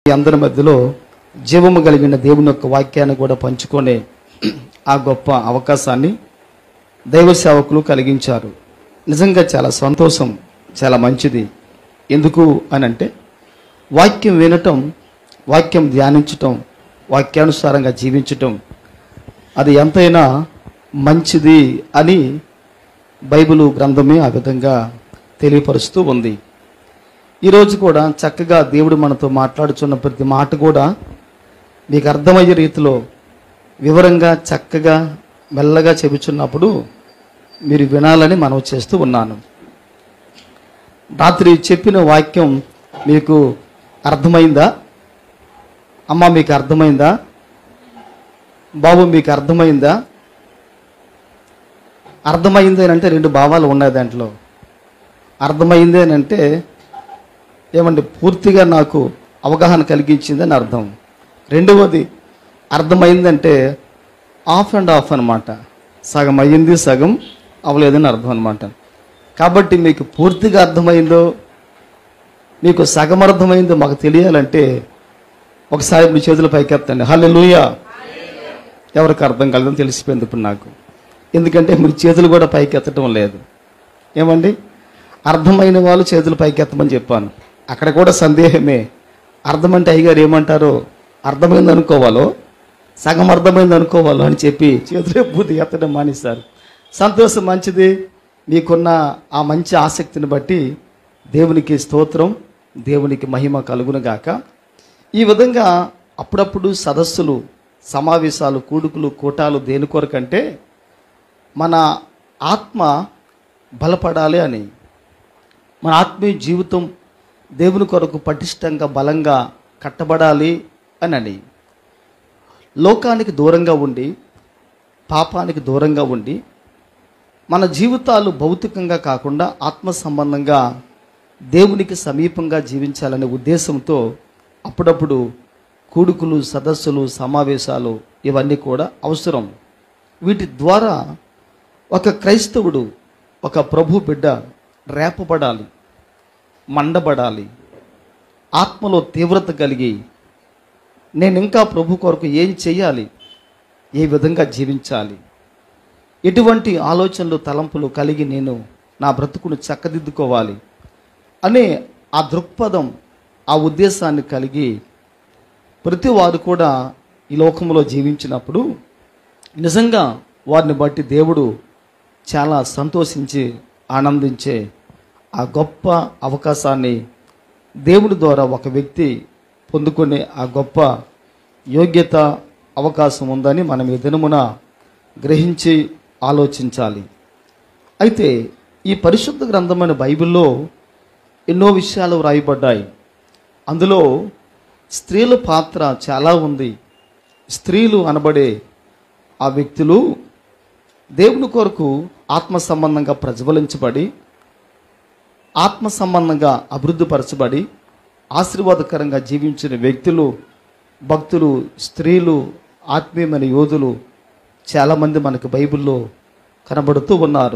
మీ అందరి మధ్యలో జీవము కలిగిన దేవుని యొక్క వాక్యాన్ని కూడా పంచుకునే ఆ గొప్ప అవకాశాన్ని దైవ సేవకులు కలిగించారు నిజంగా చాలా సంతోషం చాలా మంచిది ఎందుకు అని అంటే వాక్యం వినటం వాక్యం ధ్యానించటం వాక్యానుసారంగా జీవించటం అది ఎంతైనా మంచిది అని బైబిలు గ్రంథమే ఆ విధంగా తెలియపరుస్తూ ఉంది ఈరోజు కూడా చక్కగా దేవుడు మనతో మాట్లాడుచున్న ప్రతి మాట కూడా మీకు అర్థమయ్యే రీతిలో వివరంగా చక్కగా మెల్లగా చెబుచున్నప్పుడు మీరు వినాలని మనం చేస్తూ ఉన్నాను రాత్రి చెప్పిన వాక్యం మీకు అర్థమైందా అమ్మ మీకు అర్థమైందా బాబు మీకు అర్థమైందా అర్థమైంది అని అంటే రెండు భావాలు ఉన్నాయి దాంట్లో అర్థమైంది అని అంటే ఏమంటే పూర్తిగా నాకు అవగాహన కలిగించిందని అర్థం రెండవది అర్థమైందంటే ఆఫ్ అండ్ ఆఫ్ అనమాట సగం అయ్యింది సగం అవ్వలేదని అర్థం అనమాట కాబట్టి మీకు పూర్తిగా అర్థమైందో మీకు సగం అర్థమైందో మాకు తెలియాలంటే ఒకసారి మీ చేతుల పైకెత్తండి హలో లూయా ఎవరికి అర్థం కలదని తెలిసిపోయింది ఇప్పుడు నాకు ఎందుకంటే మీరు చేతులు కూడా పైకి ఎత్తడం లేదు ఏమండి అర్థమైన వాళ్ళు చేతులు పైకి ఎత్తమని చెప్పాను అక్కడ కూడా సందేహమే అర్థమంటే అయ్యగారు ఏమంటారో అర్థమైంది అనుకోవాలో సగం అర్థమైంది అనుకోవాలో అని చెప్పి చేతులు ఎప్పుడు ఎత్తడం మానేశారు సంతోషం మంచిది మీకున్న ఆ మంచి ఆసక్తిని బట్టి దేవునికి స్తోత్రం దేవునికి మహిమ కలుగును గాక ఈ విధంగా అప్పుడప్పుడు సదస్సులు సమావేశాలు కూడుకులు కూటాలు దేని కొరకంటే మన ఆత్మ బలపడాలి అని మన ఆత్మీయ జీవితం దేవుని కొరకు పటిష్టంగా బలంగా కట్టబడాలి అని అని లోకానికి దూరంగా ఉండి పాపానికి దూరంగా ఉండి మన జీవితాలు భౌతికంగా కాకుండా ఆత్మ సంబంధంగా దేవునికి సమీపంగా జీవించాలనే ఉద్దేశంతో అప్పుడప్పుడు కూడుకులు సదస్సులు సమావేశాలు ఇవన్నీ కూడా అవసరం వీటి ద్వారా ఒక క్రైస్తవుడు ఒక ప్రభు బిడ్డ రేపబడాలి మండబడాలి ఆత్మలో తీవ్రత కలిగి నేను ఇంకా ప్రభు కొరకు ఏం చేయాలి ఏ విధంగా జీవించాలి ఎటువంటి ఆలోచనలు తలంపులు కలిగి నేను నా బ్రతుకును చక్కదిద్దుకోవాలి అనే ఆ దృక్పథం ఆ ఉద్దేశాన్ని కలిగి ప్రతి వారు కూడా ఈ లోకంలో జీవించినప్పుడు నిజంగా వారిని బట్టి దేవుడు చాలా సంతోషించి ఆనందించే ఆ గొప్ప అవకాశాన్ని దేవుడి ద్వారా ఒక వ్యక్తి పొందుకునే ఆ గొప్ప యోగ్యత అవకాశం ఉందని మనం ఈ దినమున గ్రహించి ఆలోచించాలి అయితే ఈ పరిశుద్ధ గ్రంథమైన బైబిల్లో ఎన్నో విషయాలు వ్రాయబడ్డాయి అందులో స్త్రీల పాత్ర చాలా ఉంది స్త్రీలు అనబడే ఆ వ్యక్తులు దేవుని కొరకు ఆత్మ సంబంధంగా ప్రజ్వలించబడి ఆత్మ సంబంధంగా అభివృద్ధిపరచబడి ఆశీర్వాదకరంగా జీవించిన వ్యక్తులు భక్తులు స్త్రీలు ఆత్మీయమైన యోధులు చాలామంది మనకు బైబిల్లో కనబడుతూ ఉన్నారు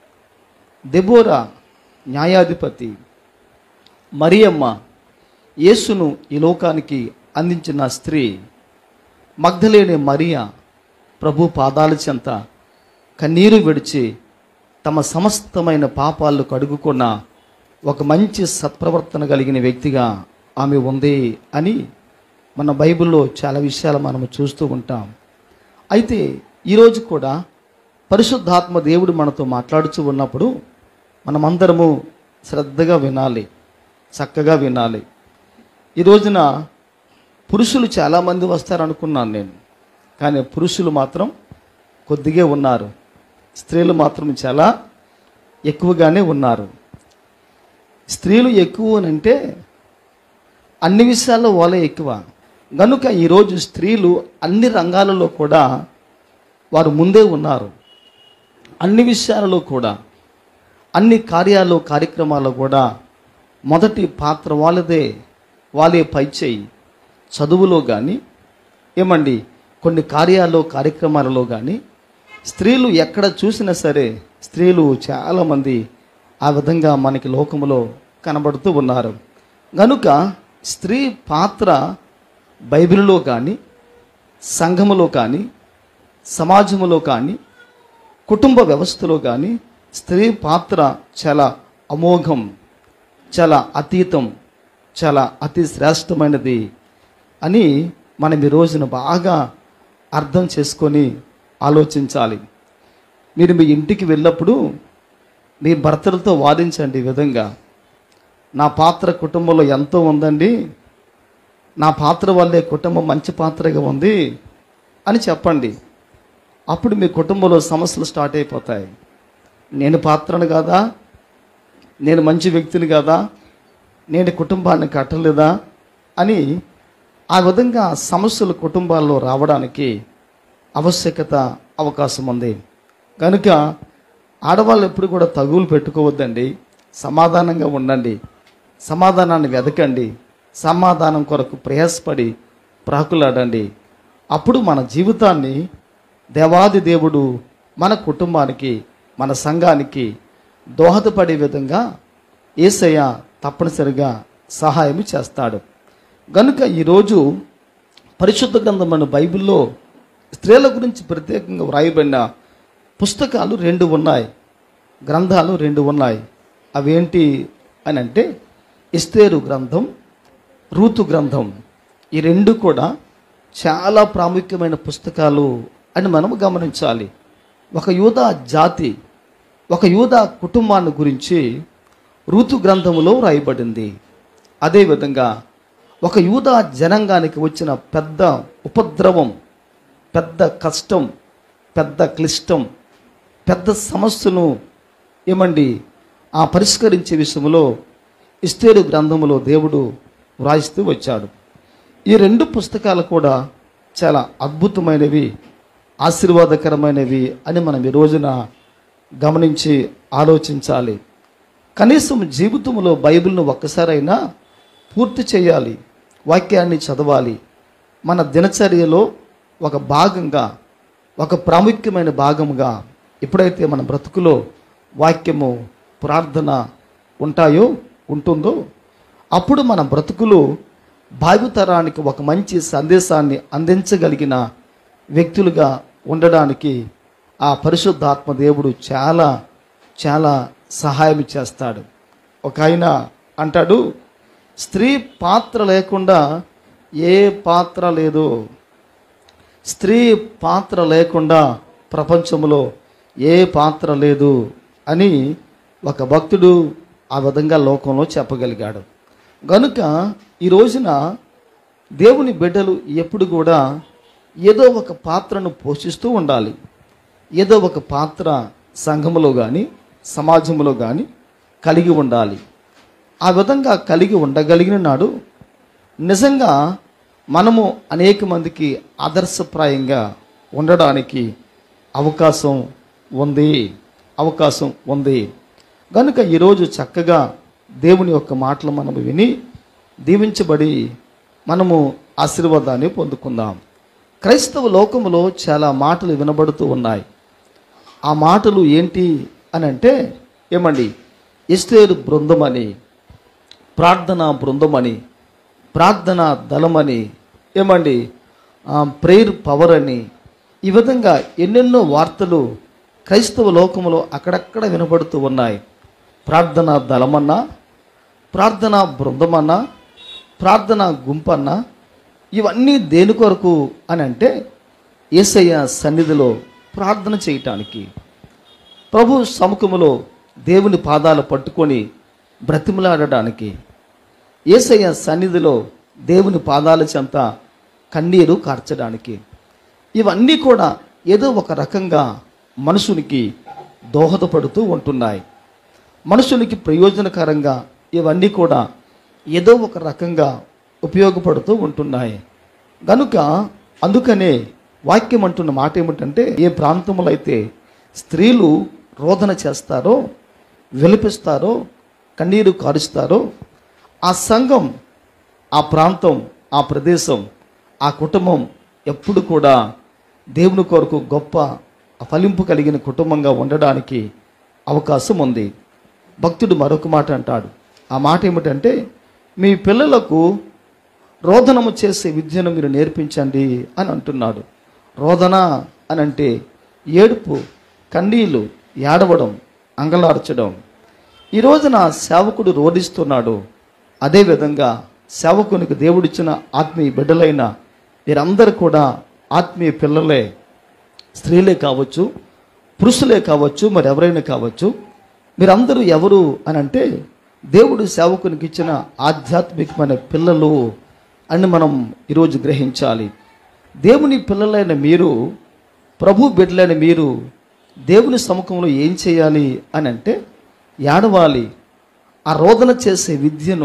దెబోరా న్యాయాధిపతి మరియమ్మ యేసును ఈ లోకానికి అందించిన స్త్రీ మగ్ధలేని మరియా ప్రభు పాదాల చెంత కన్నీరు విడిచి తమ సమస్తమైన పాపాలను కడుగుకున్న ఒక మంచి సత్ప్రవర్తన కలిగిన వ్యక్తిగా ఆమె ఉంది అని మన బైబిల్లో చాలా విషయాలు మనం చూస్తూ ఉంటాం అయితే ఈరోజు కూడా పరిశుద్ధాత్మ దేవుడు మనతో మాట్లాడుతూ ఉన్నప్పుడు మనమందరము శ్రద్ధగా వినాలి చక్కగా వినాలి ఈ రోజున పురుషులు చాలామంది వస్తారనుకున్నాను నేను కానీ పురుషులు మాత్రం కొద్దిగా ఉన్నారు స్త్రీలు మాత్రం చాలా ఎక్కువగానే ఉన్నారు స్త్రీలు ఎక్కువ అని అంటే అన్ని విషయాల్లో వాళ్ళే ఎక్కువ కనుక ఈరోజు స్త్రీలు అన్ని రంగాలలో కూడా వారు ముందే ఉన్నారు అన్ని విషయాలలో కూడా అన్ని కార్యాలు కార్యక్రమాల్లో కూడా మొదటి పాత్ర వాళ్ళదే వాళ్ళే పైచేయి చదువులో కానీ ఏమండి కొన్ని కార్యాల్లో కార్యక్రమాలలో కానీ స్త్రీలు ఎక్కడ చూసినా సరే స్త్రీలు చాలామంది ఆ విధంగా మనకి లోకములో కనబడుతూ ఉన్నారు గనుక స్త్రీ పాత్ర బైబిల్లో కానీ సంఘములో కానీ సమాజములో కానీ కుటుంబ వ్యవస్థలో కానీ స్త్రీ పాత్ర చాలా అమోఘం చాలా అతీతం చాలా అతి శ్రేష్టమైనది అని మనం ఈ రోజున బాగా అర్థం చేసుకొని ఆలోచించాలి మీరు మీ ఇంటికి వెళ్ళినప్పుడు మీ భర్తలతో వాదించండి ఈ విధంగా నా పాత్ర కుటుంబంలో ఎంతో ఉందండి నా పాత్ర వల్లే కుటుంబం మంచి పాత్రగా ఉంది అని చెప్పండి అప్పుడు మీ కుటుంబంలో సమస్యలు స్టార్ట్ అయిపోతాయి నేను పాత్రను కాదా నేను మంచి వ్యక్తిని కాదా నేను కుటుంబాన్ని కట్టలేదా అని ఆ విధంగా సమస్యలు కుటుంబాల్లో రావడానికి ఆవశ్యకత అవకాశం ఉంది కనుక ఆడవాళ్ళు ఎప్పుడు కూడా తగులు పెట్టుకోవద్దండి సమాధానంగా ఉండండి సమాధానాన్ని వెతకండి సమాధానం కొరకు ప్రయాసపడి ప్రాకులాడండి అప్పుడు మన జీవితాన్ని దేవాది దేవుడు మన కుటుంబానికి మన సంఘానికి దోహదపడే విధంగా ఏసయ్య తప్పనిసరిగా సహాయం చేస్తాడు గనుక ఈరోజు పరిశుద్ధ గ్రంథమైన బైబిల్లో స్త్రీల గురించి ప్రత్యేకంగా వ్రాయబడిన పుస్తకాలు రెండు ఉన్నాయి గ్రంథాలు రెండు ఉన్నాయి అవేంటి అని అంటే ఇస్తేరు గ్రంథం రూతు గ్రంథం ఈ రెండు కూడా చాలా ప్రాముఖ్యమైన పుస్తకాలు అని మనం గమనించాలి ఒక యూదా జాతి ఒక యూదా కుటుంబాన్ని గురించి ఋతు గ్రంథములో రాయబడింది అదేవిధంగా ఒక యూదా జనాంగానికి వచ్చిన పెద్ద ఉపద్రవం పెద్ద కష్టం పెద్ద క్లిష్టం పెద్ద సమస్యను ఏమండి ఆ పరిష్కరించే విషయంలో ఇస్తేరు గ్రంథములో దేవుడు వ్రాయిస్తూ వచ్చాడు ఈ రెండు పుస్తకాలు కూడా చాలా అద్భుతమైనవి ఆశీర్వాదకరమైనవి అని మనం ఈ రోజున గమనించి ఆలోచించాలి కనీసం జీవితంలో బైబిల్ను ఒక్కసారైనా పూర్తి చేయాలి వాక్యాన్ని చదవాలి మన దినచర్యలో ఒక భాగంగా ఒక ప్రాముఖ్యమైన భాగముగా ఎప్పుడైతే మన బ్రతుకులో వాక్యము ప్రార్థన ఉంటాయో ఉంటుందో అప్పుడు మన బ్రతుకులు భావితరానికి ఒక మంచి సందేశాన్ని అందించగలిగిన వ్యక్తులుగా ఉండడానికి ఆ పరిశుద్ధాత్మ దేవుడు చాలా చాలా సహాయం చేస్తాడు ఒక ఆయన అంటాడు స్త్రీ పాత్ర లేకుండా ఏ పాత్ర లేదు స్త్రీ పాత్ర లేకుండా ప్రపంచంలో ఏ పాత్ర లేదు అని ఒక భక్తుడు ఆ విధంగా లోకంలో చెప్పగలిగాడు గనుక ఈ రోజున దేవుని బిడ్డలు ఎప్పుడు కూడా ఏదో ఒక పాత్రను పోషిస్తూ ఉండాలి ఏదో ఒక పాత్ర సంఘములో కానీ సమాజంలో కానీ కలిగి ఉండాలి ఆ విధంగా కలిగి ఉండగలిగిన నాడు నిజంగా మనము అనేక మందికి ఆదర్శప్రాయంగా ఉండడానికి అవకాశం ఉంది అవకాశం ఉంది కనుక ఈరోజు చక్కగా దేవుని యొక్క మాటలు మనము విని దీవించబడి మనము ఆశీర్వాదాన్ని పొందుకుందాం క్రైస్తవ లోకములో చాలా మాటలు వినబడుతూ ఉన్నాయి ఆ మాటలు ఏంటి అని అంటే ఏమండి ఎస్తేరు బృందమని ప్రార్థన బృందమని ప్రార్థన దళమని ఏమండి ప్రేయర్ పవర్ అని ఈ విధంగా ఎన్నెన్నో వార్తలు క్రైస్తవ లోకములో అక్కడక్కడ వినబడుతూ ఉన్నాయి ప్రార్థన దళమన్నా ప్రార్థన బృందమన్నా ప్రార్థన గుంపన్నా ఇవన్నీ దేని కొరకు అని అంటే ఏసయ్య సన్నిధిలో ప్రార్థన చేయటానికి ప్రభు సముఖములో దేవుని పాదాలు పట్టుకొని బ్రతిమలాడడానికి ఏసయ్య సన్నిధిలో దేవుని పాదాల చెంత కన్నీరు కార్చడానికి ఇవన్నీ కూడా ఏదో ఒక రకంగా మనుషునికి దోహదపడుతూ ఉంటున్నాయి మనుషునికి ప్రయోజనకరంగా ఇవన్నీ కూడా ఏదో ఒక రకంగా ఉపయోగపడుతూ ఉంటున్నాయి గనుక అందుకనే వాక్యం అంటున్న మాట ఏమిటంటే ఏ ప్రాంతంలో అయితే స్త్రీలు రోదన చేస్తారో విలపిస్తారో కన్నీరు కారుస్తారో ఆ సంఘం ఆ ప్రాంతం ఆ ప్రదేశం ఆ కుటుంబం ఎప్పుడు కూడా దేవుని కొరకు గొప్ప ఫలింపు కలిగిన కుటుంబంగా ఉండడానికి అవకాశం ఉంది భక్తుడు మరొక మాట అంటాడు ఆ మాట ఏమిటంటే మీ పిల్లలకు రోదనము చేసే విద్యను మీరు నేర్పించండి అని అంటున్నాడు రోదన అని అంటే ఏడుపు కన్నీళ్ళు ఏడవడం అంగలార్చడం ఈ రోజున సేవకుడు రోధిస్తున్నాడు అదేవిధంగా సేవకునికి దేవుడిచ్చిన ఆత్మీయ బిడ్డలైన మీరందరూ కూడా ఆత్మీయ పిల్లలే స్త్రీలే కావచ్చు పురుషులే కావచ్చు మరి ఎవరైనా కావచ్చు మీరందరూ ఎవరు అని అంటే దేవుడు సేవకునికి ఇచ్చిన ఆధ్యాత్మికమైన పిల్లలు అని మనం ఈరోజు గ్రహించాలి దేవుని పిల్లలైన మీరు ప్రభు బిడ్డలైన మీరు దేవుని సముఖంలో ఏం చేయాలి అని అంటే ఏడవాలి ఆ రోదన చేసే విద్యను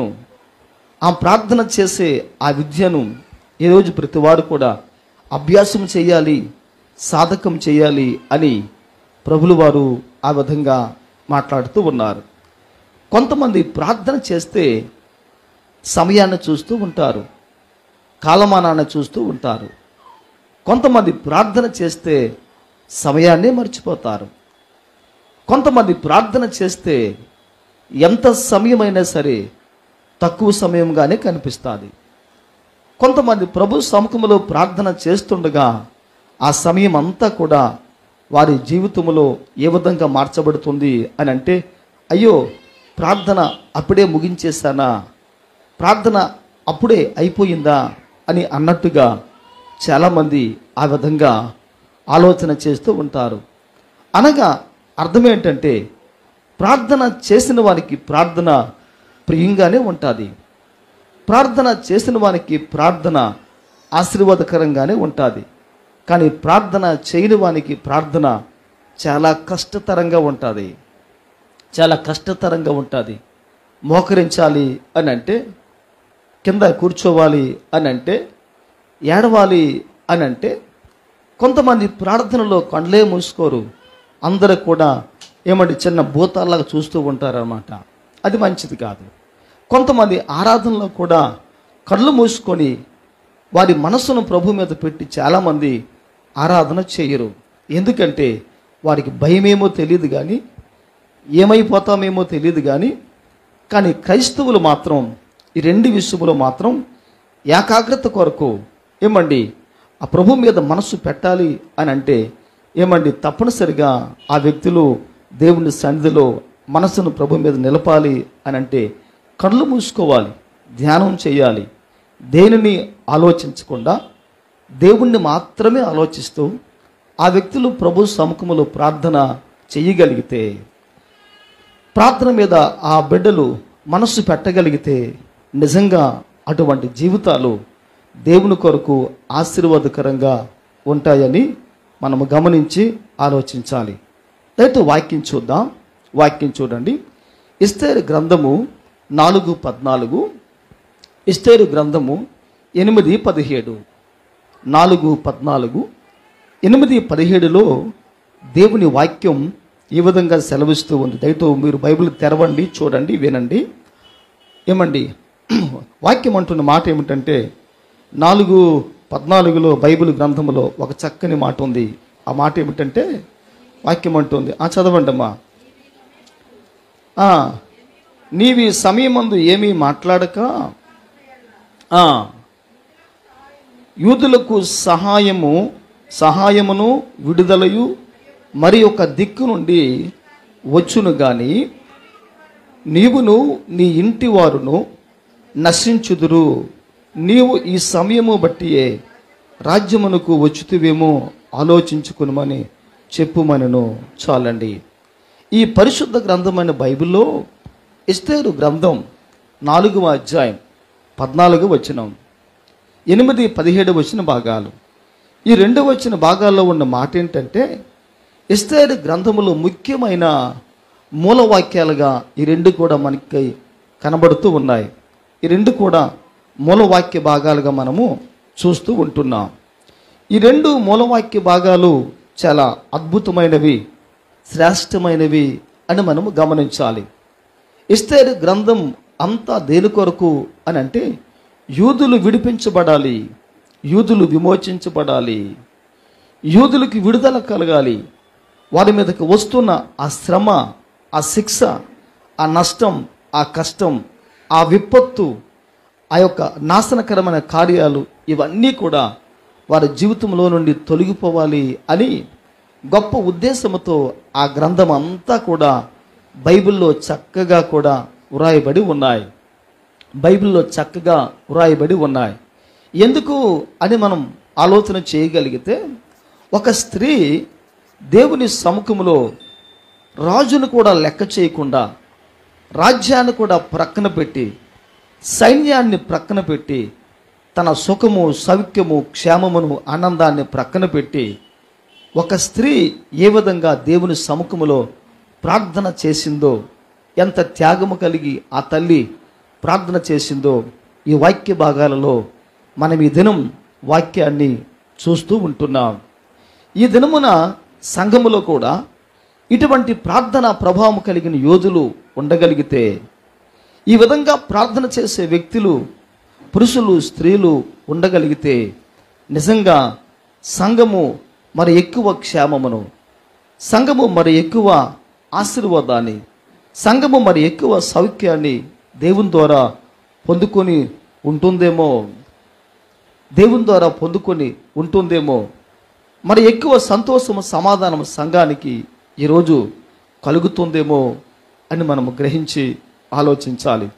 ఆ ప్రార్థన చేసే ఆ విద్యను ఈరోజు ప్రతివారు కూడా అభ్యాసం చేయాలి సాధకం చేయాలి అని ప్రభులు వారు ఆ విధంగా మాట్లాడుతూ ఉన్నారు కొంతమంది ప్రార్థన చేస్తే సమయాన్ని చూస్తూ ఉంటారు కాలమానాన్ని చూస్తూ ఉంటారు కొంతమంది ప్రార్థన చేస్తే సమయాన్ని మర్చిపోతారు కొంతమంది ప్రార్థన చేస్తే ఎంత సమయమైనా సరే తక్కువ సమయంగానే కనిపిస్తుంది కొంతమంది ప్రభు సముఖంలో ప్రార్థన చేస్తుండగా ఆ సమయం అంతా కూడా వారి జీవితంలో ఏ విధంగా మార్చబడుతుంది అని అంటే అయ్యో ప్రార్థన అప్పుడే ముగించేశానా ప్రార్థన అప్పుడే అయిపోయిందా అని అన్నట్టుగా చాలామంది ఆ విధంగా ఆలోచన చేస్తూ ఉంటారు అనగా అర్థం ఏంటంటే ప్రార్థన చేసిన వారికి ప్రార్థన ప్రియంగానే ఉంటుంది ప్రార్థన చేసిన వానికి ప్రార్థన ఆశీర్వాదకరంగానే ఉంటుంది కానీ ప్రార్థన చేయని వానికి ప్రార్థన చాలా కష్టతరంగా ఉంటుంది చాలా కష్టతరంగా ఉంటుంది మోకరించాలి అని అంటే కింద కూర్చోవాలి అని అంటే ఏడవాలి అని అంటే కొంతమంది ప్రార్థనలో కండ్లే మూసుకోరు అందరూ కూడా ఏమంటే చిన్న భూతాల్లాగా చూస్తూ ఉంటారన్నమాట అది మంచిది కాదు కొంతమంది ఆరాధనలో కూడా కళ్ళు మూసుకొని వారి మనస్సును ప్రభు మీద పెట్టి చాలామంది ఆరాధన చేయరు ఎందుకంటే వారికి భయమేమో తెలియదు కానీ ఏమైపోతామేమో తెలియదు కానీ కానీ క్రైస్తవులు మాత్రం ఈ రెండు విషయములో మాత్రం ఏకాగ్రత కొరకు ఏమండి ఆ ప్రభు మీద మనస్సు పెట్టాలి అని అంటే ఏమండి తప్పనిసరిగా ఆ వ్యక్తులు దేవుని సన్నిధిలో మనసును ప్రభు మీద నిలపాలి అని అంటే కళ్ళు మూసుకోవాలి ధ్యానం చేయాలి దేనిని ఆలోచించకుండా దేవుణ్ణి మాత్రమే ఆలోచిస్తూ ఆ వ్యక్తులు ప్రభు సముఖములో ప్రార్థన చేయగలిగితే ప్రార్థన మీద ఆ బిడ్డలు మనస్సు పెట్టగలిగితే నిజంగా అటువంటి జీవితాలు దేవుని కొరకు ఆశీర్వాదకరంగా ఉంటాయని మనము గమనించి ఆలోచించాలి అయితే వాక్యం చూద్దాం వాక్యం చూడండి ఇస్తేరు గ్రంథము నాలుగు పద్నాలుగు ఇస్తేరు గ్రంథము ఎనిమిది పదిహేడు నాలుగు పద్నాలుగు ఎనిమిది పదిహేడులో దేవుని వాక్యం ఈ విధంగా సెలవిస్తూ ఉంది దయతో మీరు బైబిల్ తెరవండి చూడండి వినండి ఏమండి వాక్యం అంటున్న మాట ఏమిటంటే నాలుగు పద్నాలుగులో బైబిల్ గ్రంథంలో ఒక చక్కని మాట ఉంది ఆ మాట ఏమిటంటే వాక్యం అంటుంది ఆ చదవండి అమ్మా ఆ, నీవి సమయమందు ఏమీ మాట్లాడక ఆ, యూదులకు సహాయము సహాయమును విడుదలయు మరి ఒక దిక్కు నుండి వచ్చును గాని నీవును నీ ఇంటి వారును నశించుదురు నీవు ఈ సమయము బట్టియే రాజ్యమునకు వచ్చుతువేమో ఆలోచించుకునమని చెప్పుమనను చాలండి ఈ పరిశుద్ధ గ్రంథమైన బైబిల్లో ఇస్తేరు గ్రంథం నాలుగవ అధ్యాయం పద్నాలుగు వచనం ఎనిమిది పదిహేడు వచ్చిన భాగాలు ఈ రెండు వచ్చిన భాగాల్లో ఉన్న మాట ఏంటంటే ఇస్తేరు గ్రంథములో ముఖ్యమైన మూలవాక్యాలుగా ఈ రెండు కూడా మనకి కనబడుతూ ఉన్నాయి ఈ రెండు కూడా మూలవాక్య భాగాలుగా మనము చూస్తూ ఉంటున్నాం ఈ రెండు మూలవాక్య భాగాలు చాలా అద్భుతమైనవి శ్రేష్టమైనవి అని మనము గమనించాలి ఇస్తేరు గ్రంథం అంతా దేని కొరకు అని అంటే యూదులు విడిపించబడాలి యూదులు విమోచించబడాలి యూదులకి విడుదల కలగాలి వారి మీదకి వస్తున్న ఆ శ్రమ ఆ శిక్ష ఆ నష్టం ఆ కష్టం ఆ విపత్తు ఆ యొక్క నాశనకరమైన కార్యాలు ఇవన్నీ కూడా వారి జీవితంలో నుండి తొలగిపోవాలి అని గొప్ప ఉద్దేశంతో ఆ గ్రంథం అంతా కూడా బైబిల్లో చక్కగా కూడా వ్రాయబడి ఉన్నాయి బైబిల్లో చక్కగా వ్రాయబడి ఉన్నాయి ఎందుకు అని మనం ఆలోచన చేయగలిగితే ఒక స్త్రీ దేవుని సముఖంలో రాజును కూడా లెక్క చేయకుండా రాజ్యాన్ని కూడా ప్రక్కన పెట్టి సైన్యాన్ని ప్రక్కన పెట్టి తన సుఖము సౌఖ్యము క్షేమమును ఆనందాన్ని ప్రక్కన పెట్టి ఒక స్త్రీ ఏ విధంగా దేవుని సముఖములో ప్రార్థన చేసిందో ఎంత త్యాగము కలిగి ఆ తల్లి ప్రార్థన చేసిందో ఈ వాక్య భాగాలలో మనం ఈ దినం వాక్యాన్ని చూస్తూ ఉంటున్నాం ఈ దినమున సంఘములో కూడా ఇటువంటి ప్రార్థన ప్రభావం కలిగిన యోధులు ఉండగలిగితే ఈ విధంగా ప్రార్థన చేసే వ్యక్తులు పురుషులు స్త్రీలు ఉండగలిగితే నిజంగా సంఘము మరి ఎక్కువ క్షేమమును సంఘము మరి ఎక్కువ ఆశీర్వాదాన్ని సంఘము మరి ఎక్కువ సౌఖ్యాన్ని దేవుని ద్వారా పొందుకొని ఉంటుందేమో దేవుని ద్వారా పొందుకొని ఉంటుందేమో మరి ఎక్కువ సంతోషము సమాధానం సంఘానికి ఈరోజు కలుగుతుందేమో అని మనము గ్రహించి ఆలోచించాలి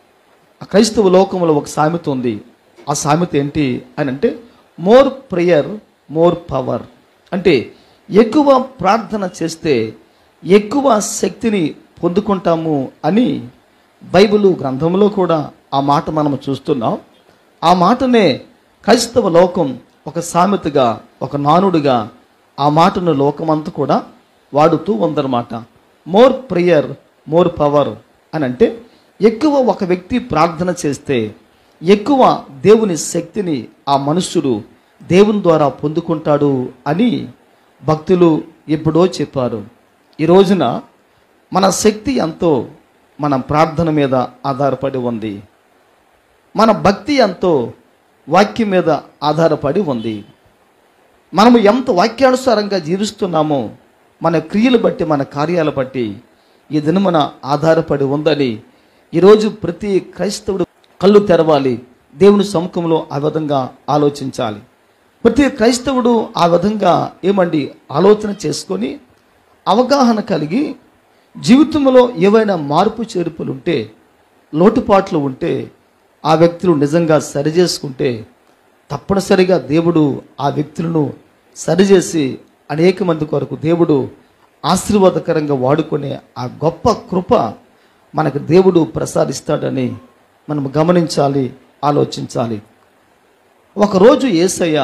ఆ క్రైస్తవ లోకంలో ఒక సామెత ఉంది ఆ సామెత ఏంటి అని అంటే మోర్ ప్రేయర్ మోర్ పవర్ అంటే ఎక్కువ ప్రార్థన చేస్తే ఎక్కువ శక్తిని పొందుకుంటాము అని బైబిల్ గ్రంథంలో కూడా ఆ మాట మనం చూస్తున్నాం ఆ మాటనే క్రైస్తవ లోకం ఒక సామెతగా ఒక నానుడిగా ఆ మాటను లోకమంతా కూడా వాడుతూ ఉందన్నమాట మోర్ ప్రేయర్ మోర్ పవర్ అని అంటే ఎక్కువ ఒక వ్యక్తి ప్రార్థన చేస్తే ఎక్కువ దేవుని శక్తిని ఆ మనుష్యుడు దేవుని ద్వారా పొందుకుంటాడు అని భక్తులు ఎప్పుడో చెప్పారు ఈ రోజున మన శక్తి ఎంతో మన ప్రార్థన మీద ఆధారపడి ఉంది మన భక్తి ఎంతో వాక్యం మీద ఆధారపడి ఉంది మనము ఎంత వాక్యానుసారంగా జీవిస్తున్నామో మన క్రియలు బట్టి మన కార్యాల బట్టి ఈ దినమున ఆధారపడి ఉందని ఈరోజు ప్రతి క్రైస్తవుడు కళ్ళు తెరవాలి దేవుని సముఖంలో ఆ విధంగా ఆలోచించాలి ప్రతి క్రైస్తవుడు ఆ విధంగా ఏమండి ఆలోచన చేసుకొని అవగాహన కలిగి జీవితంలో ఏవైనా మార్పు చేర్పులు ఉంటే లోటుపాట్లు ఉంటే ఆ వ్యక్తులు నిజంగా సరిచేసుకుంటే తప్పనిసరిగా దేవుడు ఆ వ్యక్తులను సరిచేసి అనేక మంది కొరకు దేవుడు ఆశీర్వాదకరంగా వాడుకునే ఆ గొప్ప కృప మనకు దేవుడు ప్రసాదిస్తాడని మనం గమనించాలి ఆలోచించాలి ఒకరోజు ఏసయ్య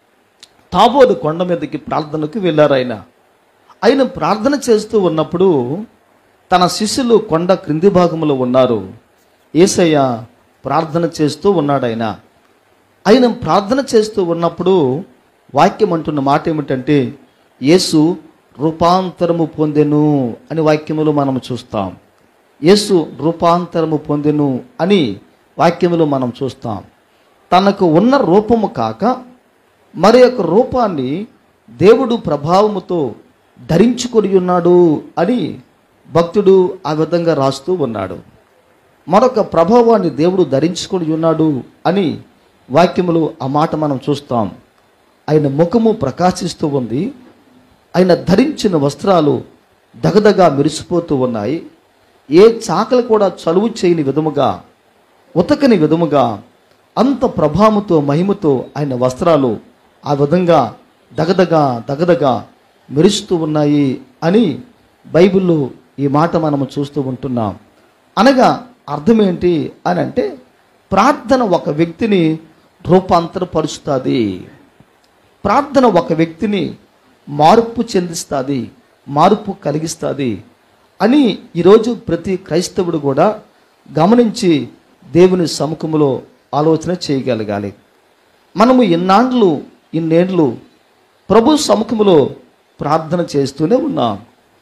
తాబోదు కొండ మీదకి ప్రార్థనకు వెళ్ళారు ఆయన ఆయన ప్రార్థన చేస్తూ ఉన్నప్పుడు తన శిష్యులు కొండ క్రింది భాగంలో ఉన్నారు ఏసయ్య ప్రార్థన చేస్తూ ఉన్నాడు ఆయన ఆయన ప్రార్థన చేస్తూ ఉన్నప్పుడు వాక్యం అంటున్న మాట ఏమిటంటే యేసు రూపాంతరము పొందెను అని వాక్యములో మనం చూస్తాం యేసు రూపాంతరము పొందెను అని వాక్యములో మనం చూస్తాం తనకు ఉన్న రూపము కాక మరి యొక్క రూపాన్ని దేవుడు ప్రభావముతో ధరించుకొని ఉన్నాడు అని భక్తుడు ఆ విధంగా రాస్తూ ఉన్నాడు మరొక ప్రభావాన్ని దేవుడు ధరించుకొని ఉన్నాడు అని వాక్యములు ఆ మాట మనం చూస్తాం ఆయన ముఖము ప్రకాశిస్తూ ఉంది ఆయన ధరించిన వస్త్రాలు దగదగా మెరిసిపోతూ ఉన్నాయి ఏ చాకలు కూడా చలువు చేయని విధముగా ఉతకని విధముగా అంత ప్రభావముతో మహిమతో ఆయన వస్త్రాలు ఆ విధంగా దగదగా దగదగా మెరుస్తూ ఉన్నాయి అని బైబిల్లో ఈ మాట మనము చూస్తూ ఉంటున్నాం అనగా అర్థం ఏంటి అని అంటే ప్రార్థన ఒక వ్యక్తిని రూపాంతరపరుస్తుంది ప్రార్థన ఒక వ్యక్తిని మార్పు చెందిస్తుంది మార్పు కలిగిస్తుంది అని ఈరోజు ప్రతి క్రైస్తవుడు కూడా గమనించి దేవుని సముఖంలో ఆలోచన చేయగలగాలి మనము ఇన్నాళ్ళు ఇన్నేళ్ళు ప్రభు సముఖంలో ప్రార్థన చేస్తూనే ఉన్నాం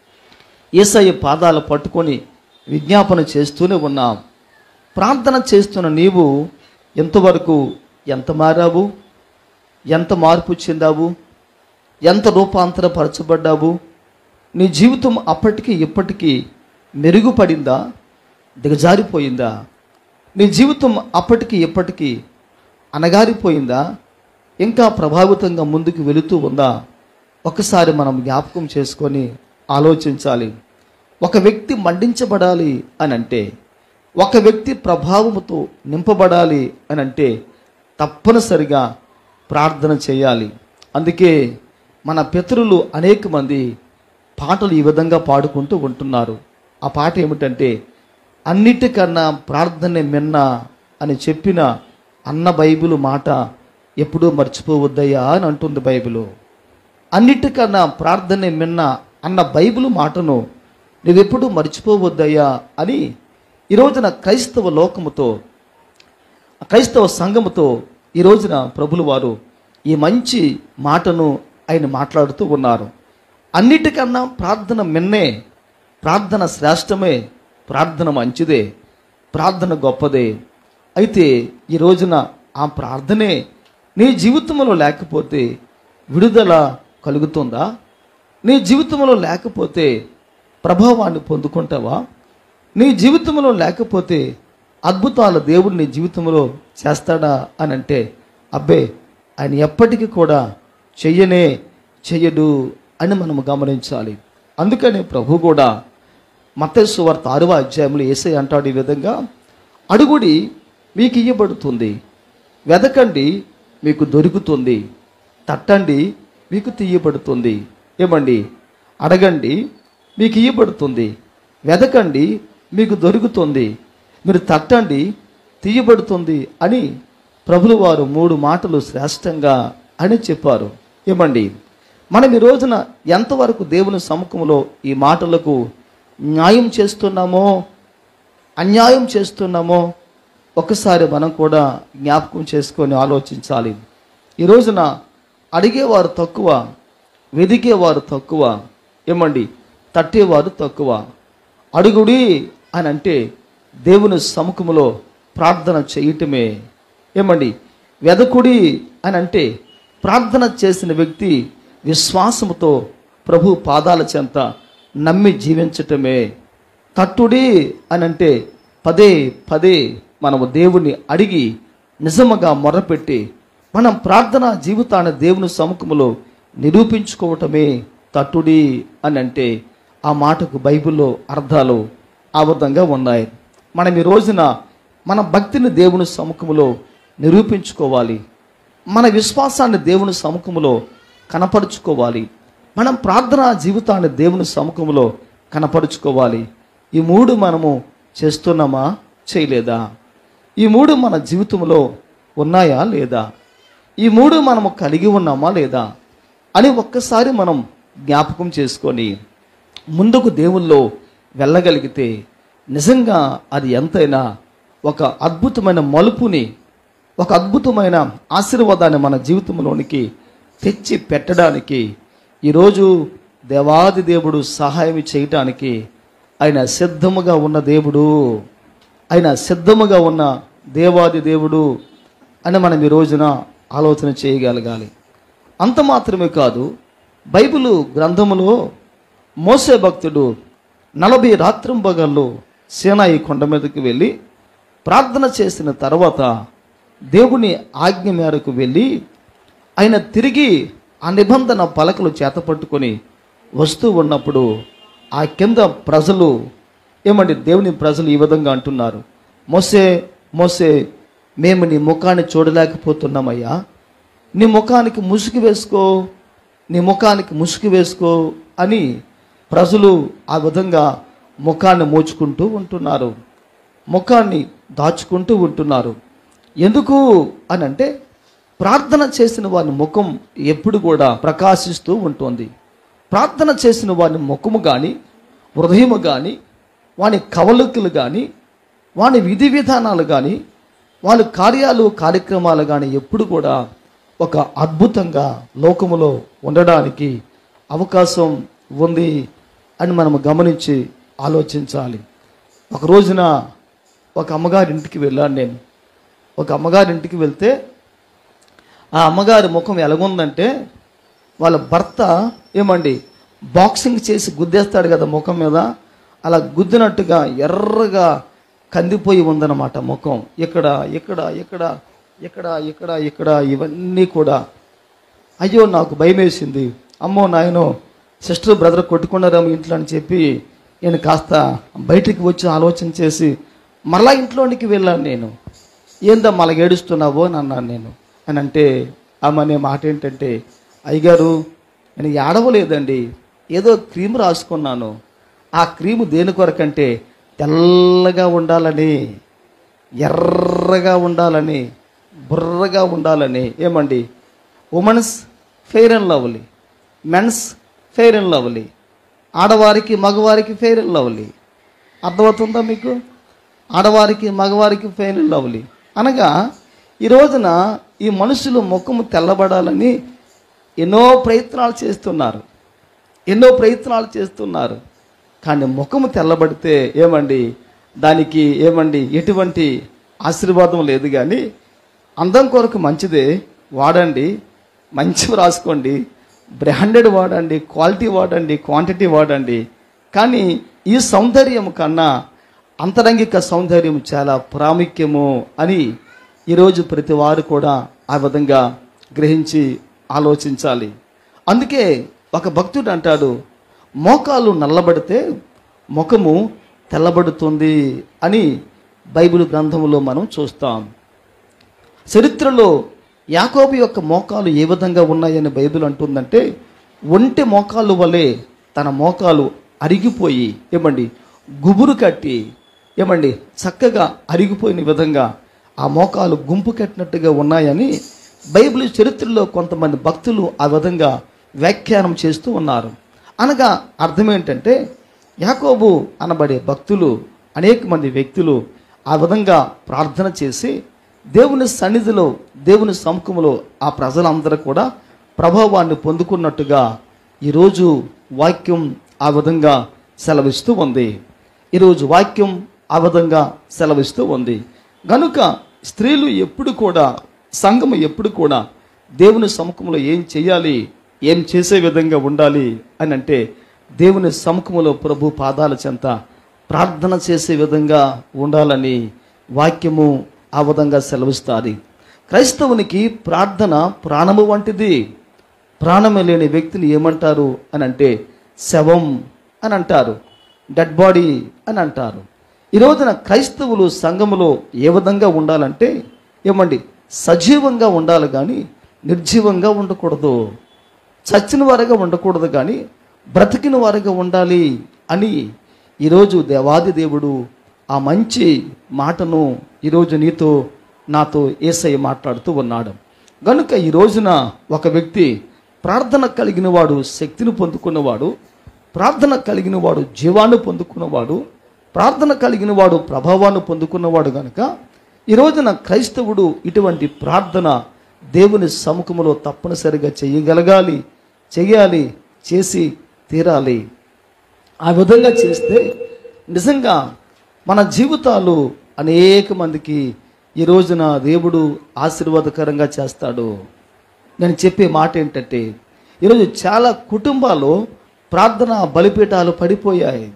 ఏసయ్య పాదాలు పట్టుకొని విజ్ఞాపన చేస్తూనే ఉన్నాం ప్రార్థన చేస్తున్న నీవు ఎంతవరకు ఎంత మారావు ఎంత మార్పు చెందావు ఎంత రూపాంతరపరచబడ్డావు నీ జీవితం అప్పటికి ఇప్పటికీ మెరుగుపడిందా దిగజారిపోయిందా నీ జీవితం అప్పటికి ఇప్పటికీ అనగారిపోయిందా ఇంకా ప్రభావితంగా ముందుకు వెళుతూ ఉందా ఒకసారి మనం జ్ఞాపకం చేసుకొని ఆలోచించాలి ఒక వ్యక్తి మండించబడాలి అని అంటే ఒక వ్యక్తి ప్రభావముతో నింపబడాలి అని అంటే తప్పనిసరిగా ప్రార్థన చేయాలి అందుకే మన పితరులు అనేక మంది పాటలు ఈ విధంగా పాడుకుంటూ ఉంటున్నారు ఆ పాట ఏమిటంటే అన్నిటికన్నా ప్రార్థనే మిన్న అని చెప్పిన అన్న బైబిల్ మాట ఎప్పుడూ మర్చిపోవద్దయ్యా అని అంటుంది బైబిల్ అన్నిటికన్నా ప్రార్థనే మిన్న అన్న బైబిల్ మాటను నువ్వెప్పుడు మర్చిపోవద్దయ్యా అని ఈ రోజున క్రైస్తవ లోకముతో క్రైస్తవ సంఘముతో ఈ రోజున ప్రభులు వారు ఈ మంచి మాటను ఆయన మాట్లాడుతూ ఉన్నారు అన్నిటికన్నా ప్రార్థన మిన్నే ప్రార్థన శ్రేష్టమే ప్రార్థన మంచిదే ప్రార్థన గొప్పదే అయితే ఈ రోజున ఆ ప్రార్థనే నీ జీవితంలో లేకపోతే విడుదల కలుగుతుందా నీ జీవితంలో లేకపోతే ప్రభావాన్ని పొందుకుంటావా నీ జీవితంలో లేకపోతే అద్భుతాల దేవుడు నీ జీవితంలో చేస్తాడా అని అంటే అబ్బే ఆయన ఎప్పటికీ కూడా చెయ్యనే చెయ్యడు అని మనం గమనించాలి అందుకనే ప్రభు కూడా మత్తయి వార్త ఆరవ అధ్యాయంలో ఏసై అంటాడు ఈ విధంగా అడుగుడి మీకు ఇయ్యబడుతుంది వెదకండి మీకు దొరుకుతుంది తట్టండి మీకు తీయబడుతుంది ఏమండి అడగండి మీకు ఇయ్యబడుతుంది వెదకండి మీకు దొరుకుతుంది మీరు తట్టండి తీయబడుతుంది అని ప్రభులు వారు మూడు మాటలు శ్రేష్టంగా అని చెప్పారు ఏమండి మనం ఈ రోజున ఎంతవరకు దేవుని సముఖంలో ఈ మాటలకు న్యాయం చేస్తున్నామో అన్యాయం చేస్తున్నామో ఒకసారి మనం కూడా జ్ఞాపకం చేసుకొని ఆలోచించాలి ఈ రోజున అడిగేవారు తక్కువ వెదికేవారు తక్కువ ఏమండి తట్టేవారు తక్కువ అడుగుడి అని అంటే దేవుని సముఖములో ప్రార్థన చేయటమే ఏమండి వెదకుడి అని అంటే ప్రార్థన చేసిన వ్యక్తి విశ్వాసముతో ప్రభు పాదాల చెంత నమ్మి జీవించటమే తట్టుడి అని అంటే పదే పదే మనము దేవుని అడిగి నిజముగా మొర్రపెట్టి మనం ప్రార్థన జీవితాన్ని దేవుని సముఖములో నిరూపించుకోవటమే తట్టుడి అని అంటే ఆ మాటకు బైబిల్లో అర్థాలు ఆ విధంగా ఉన్నాయి మనం ఈ రోజున మన భక్తిని దేవుని సముఖములో నిరూపించుకోవాలి మన విశ్వాసాన్ని దేవుని సముఖములో కనపరుచుకోవాలి మనం ప్రార్థనా జీవితాన్ని దేవుని సముఖములో కనపరుచుకోవాలి ఈ మూడు మనము చేస్తున్నామా చేయలేదా ఈ మూడు మన జీవితంలో ఉన్నాయా లేదా ఈ మూడు మనము కలిగి ఉన్నామా లేదా అని ఒక్కసారి మనం జ్ఞాపకం చేసుకొని ముందుకు దేవుల్లో వెళ్ళగలిగితే నిజంగా అది ఎంతైనా ఒక అద్భుతమైన మలుపుని ఒక అద్భుతమైన ఆశీర్వాదాన్ని మన జీవితంలోనికి తెచ్చి పెట్టడానికి ఈరోజు దేవాది దేవుడు సహాయం చేయటానికి ఆయన సిద్ధముగా ఉన్న దేవుడు ఆయన సిద్ధముగా ఉన్న దేవాది దేవుడు అని మనం ఈ రోజున ఆలోచన చేయగలగాలి అంత మాత్రమే కాదు బైబిలు గ్రంథములో మోసే భక్తుడు నలభై రాత్రింబగళ్ళు సేనాయి కొండ మీదకి వెళ్ళి ప్రార్థన చేసిన తర్వాత దేవుని ఆజ్ఞ మేరకు వెళ్ళి ఆయన తిరిగి ఆ నిబంధన పలకలు చేతపట్టుకొని వస్తూ ఉన్నప్పుడు ఆ కింద ప్రజలు ఏమండి దేవుని ప్రజలు ఈ విధంగా అంటున్నారు మోసే మోసే మేము నీ ముఖాన్ని చూడలేకపోతున్నామయ్యా నీ ముఖానికి ముసుగు వేసుకో నీ ముఖానికి ముసుగు వేసుకో అని ప్రజలు ఆ విధంగా ముఖాన్ని మోచుకుంటూ ఉంటున్నారు ముఖాన్ని దాచుకుంటూ ఉంటున్నారు ఎందుకు అని అంటే ప్రార్థన చేసిన వారి ముఖం ఎప్పుడు కూడా ప్రకాశిస్తూ ఉంటుంది ప్రార్థన చేసిన వారి ముఖము కానీ హృదయము కానీ వాని కవలికలు కానీ వాని విధి విధానాలు కానీ వాళ్ళ కార్యాలు కార్యక్రమాలు కానీ ఎప్పుడు కూడా ఒక అద్భుతంగా లోకములో ఉండడానికి అవకాశం ఉంది అని మనం గమనించి ఆలోచించాలి ఒక రోజున ఒక అమ్మగారి ఇంటికి వెళ్ళాను నేను ఒక అమ్మగారి ఇంటికి వెళ్తే ఆ అమ్మగారి ముఖం ఎలాగుందంటే వాళ్ళ భర్త ఏమండి బాక్సింగ్ చేసి గుద్దేస్తాడు కదా ముఖం మీద అలా గుద్దినట్టుగా ఎర్రగా కందిపోయి ఉందన్నమాట ముఖం ఇక్కడ ఇక్కడ ఇక్కడ ఇక్కడ ఇక్కడ ఇక్కడ ఇవన్నీ కూడా అయ్యో నాకు భయం వేసింది అమ్మో నాయనో సిస్టర్ బ్రదర్ కొట్టుకున్నారేమో ఇంట్లో అని చెప్పి నేను కాస్త బయటికి వచ్చి ఆలోచన చేసి మరలా ఇంట్లోనికి వెళ్ళాను నేను ఏందా మళ్ళీ ఏడుస్తున్నావో అని అన్నాను నేను అని అంటే ఆమె అనే మాట ఏంటంటే అయ్యగారు నేను ఏడవలేదండి ఏదో క్రీమ్ రాసుకున్నాను ఆ క్రీము దేని కొరకంటే తెల్లగా ఉండాలని ఎర్రగా ఉండాలని బుర్రగా ఉండాలని ఏమండి women's fair and lovely men's fair and lovely ఆడవారికి మగవారికి ఫెయిర్ అండ్ లవ్లీ అర్థమవుతుందా మీకు ఆడవారికి మగవారికి ఫెయిర్ అండ్ లవ్లీ అనగా ఈ రోజున ఈ మనుషులు ముఖము తెల్లబడాలని ఎన్నో ప్రయత్నాలు చేస్తున్నారు ఎన్నో ప్రయత్నాలు చేస్తున్నారు కానీ ముఖము తెల్లబడితే ఏమండి దానికి ఏమండి ఎటువంటి ఆశీర్వాదం లేదు కానీ అందం కొరకు మంచిదే వాడండి మంచివి రాసుకోండి బ్రాండెడ్ వాడండి క్వాలిటీ వాడండి క్వాంటిటీ వాడండి కానీ ఈ సౌందర్యం కన్నా అంతరంగిక సౌందర్యం చాలా ప్రాముఖ్యము అని ఈరోజు ప్రతి వారు కూడా ఆ విధంగా గ్రహించి ఆలోచించాలి అందుకే ఒక భక్తుడు అంటాడు మోకాలు నల్లబడితే ముఖము తెల్లబడుతుంది అని బైబిల్ గ్రంథంలో మనం చూస్తాం చరిత్రలో యాకోబు యొక్క మోకాలు ఏ విధంగా ఉన్నాయని బైబిల్ అంటుందంటే ఒంటి మోకాలు వలె తన మోకాలు అరిగిపోయి ఏమండి గుబురు కట్టి ఏమండి చక్కగా అరిగిపోయిన విధంగా ఆ మోకాలు గుంపు కట్టినట్టుగా ఉన్నాయని బైబిల్ చరిత్రలో కొంతమంది భక్తులు ఆ విధంగా వ్యాఖ్యానం చేస్తూ ఉన్నారు అనగా అర్థం ఏంటంటే యాకోబు అనబడే భక్తులు అనేక మంది వ్యక్తులు ఆ విధంగా ప్రార్థన చేసి దేవుని సన్నిధిలో దేవుని సముఖంలో ఆ ప్రజలందరూ కూడా ప్రభావాన్ని పొందుకున్నట్టుగా ఈరోజు వాక్యం ఆ విధంగా సెలవిస్తూ ఉంది ఈరోజు వాక్యం ఆ విధంగా సెలవిస్తూ ఉంది గనుక స్త్రీలు ఎప్పుడు కూడా సంఘము ఎప్పుడు కూడా దేవుని సముఖంలో ఏం చేయాలి ఏం చేసే విధంగా ఉండాలి అని అంటే దేవుని సముఖములో ప్రభు పాదాల చెంత ప్రార్థన చేసే విధంగా ఉండాలని వాక్యము ఆ విధంగా సెలవిస్తుంది క్రైస్తవునికి ప్రార్థన ప్రాణము వంటిది ప్రాణమే లేని వ్యక్తిని ఏమంటారు అని అంటే శవం అని అంటారు డెడ్ బాడీ అని అంటారు ఈ రోజున క్రైస్తవులు సంఘములో ఏ విధంగా ఉండాలంటే ఏమండి సజీవంగా ఉండాలి కానీ నిర్జీవంగా ఉండకూడదు చచ్చిన వారిగా ఉండకూడదు కానీ బ్రతికిన వారిగా ఉండాలి అని ఈరోజు దేవాది దేవుడు ఆ మంచి మాటను ఈరోజు నీతో నాతో ఏసయ్య మాట్లాడుతూ ఉన్నాడు గనుక ఈ రోజున ఒక వ్యక్తి ప్రార్థన కలిగిన వాడు శక్తిని పొందుకున్నవాడు ప్రార్థన కలిగిన వాడు జీవాన్ని పొందుకున్నవాడు ప్రార్థన కలిగిన వాడు ప్రభావాన్ని పొందుకున్నవాడు గనుక ఈ రోజున క్రైస్తవుడు ఇటువంటి ప్రార్థన దేవుని సముఖములో తప్పనిసరిగా చేయగలగాలి చెయ్యాలి చేసి తీరాలి ఆ విధంగా చేస్తే నిజంగా మన జీవితాలు అనేక మందికి ఈ రోజున దేవుడు ఆశీర్వాదకరంగా చేస్తాడు నేను చెప్పే మాట ఏంటంటే ఈరోజు చాలా కుటుంబాలు ప్రార్థన బలిపీఠాలు పడిపోయాయి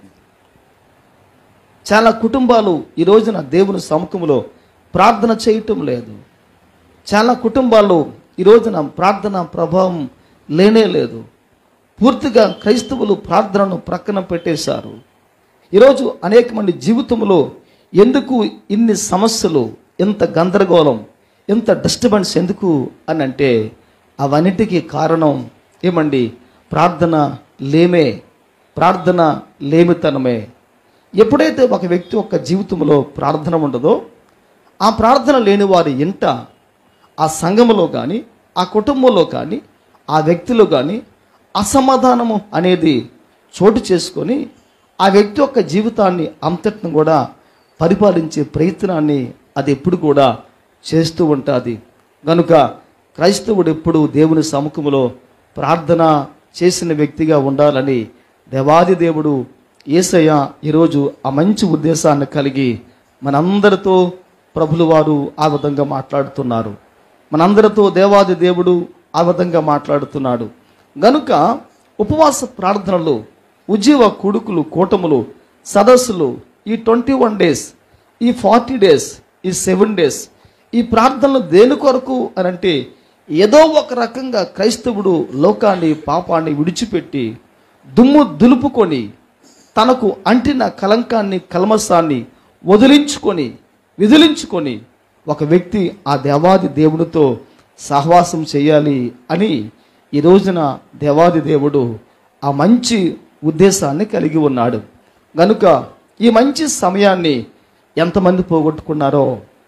చాలా కుటుంబాలు ఈ రోజున దేవుని సముఖంలో ప్రార్థన చేయటం లేదు చాలా కుటుంబాల్లో ఈ రోజున ప్రార్థన ప్రభావం లేనే లేదు పూర్తిగా క్రైస్తవులు ప్రార్థనను ప్రక్కన పెట్టేశారు ఈరోజు అనేక మంది జీవితంలో ఎందుకు ఇన్ని సమస్యలు ఎంత గందరగోళం ఎంత డిస్టర్బెన్స్ ఎందుకు అని అంటే అవన్నిటికీ కారణం ఏమండి ప్రార్థన లేమే ప్రార్థన లేమితనమే ఎప్పుడైతే ఒక వ్యక్తి యొక్క జీవితంలో ప్రార్థన ఉండదో ఆ ప్రార్థన లేని వారి ఇంట ఆ సంఘములో కానీ ఆ కుటుంబంలో కానీ ఆ వ్యక్తిలో కానీ అసమాధానము అనేది చోటు చేసుకొని ఆ వ్యక్తి యొక్క జీవితాన్ని అంతటిని కూడా పరిపాలించే ప్రయత్నాన్ని అది ఎప్పుడు కూడా చేస్తూ ఉంటుంది కనుక క్రైస్తవుడు ఎప్పుడు దేవుని సముఖంలో ప్రార్థన చేసిన వ్యక్తిగా ఉండాలని దేవాది దేవుడు ఏసయ్య ఈరోజు ఆ మంచి ఉద్దేశాన్ని కలిగి మనందరితో ప్రభులు వారు ఆ విధంగా మాట్లాడుతున్నారు మనందరితో దేవాది దేవుడు ఆ విధంగా మాట్లాడుతున్నాడు గనుక ఉపవాస ప్రార్థనలు ఉజ్జీవ కొడుకులు కూటములు సదస్సులు ఈ ట్వంటీ వన్ డేస్ ఈ ఫార్టీ డేస్ ఈ సెవెన్ డేస్ ఈ ప్రార్థనలు దేని కొరకు అని అంటే ఏదో ఒక రకంగా క్రైస్తవుడు లోకాన్ని పాపాన్ని విడిచిపెట్టి దుమ్ము దులుపుకొని తనకు అంటిన కలంకాన్ని కల్మసాన్ని వదిలించుకొని విదిలించుకొని ఒక వ్యక్తి ఆ దేవాది దేవునితో సహవాసం చేయాలి అని ఈ రోజున దేవాది దేవుడు ఆ మంచి ఉద్దేశాన్ని కలిగి ఉన్నాడు గనుక ఈ మంచి సమయాన్ని ఎంతమంది పోగొట్టుకున్నారో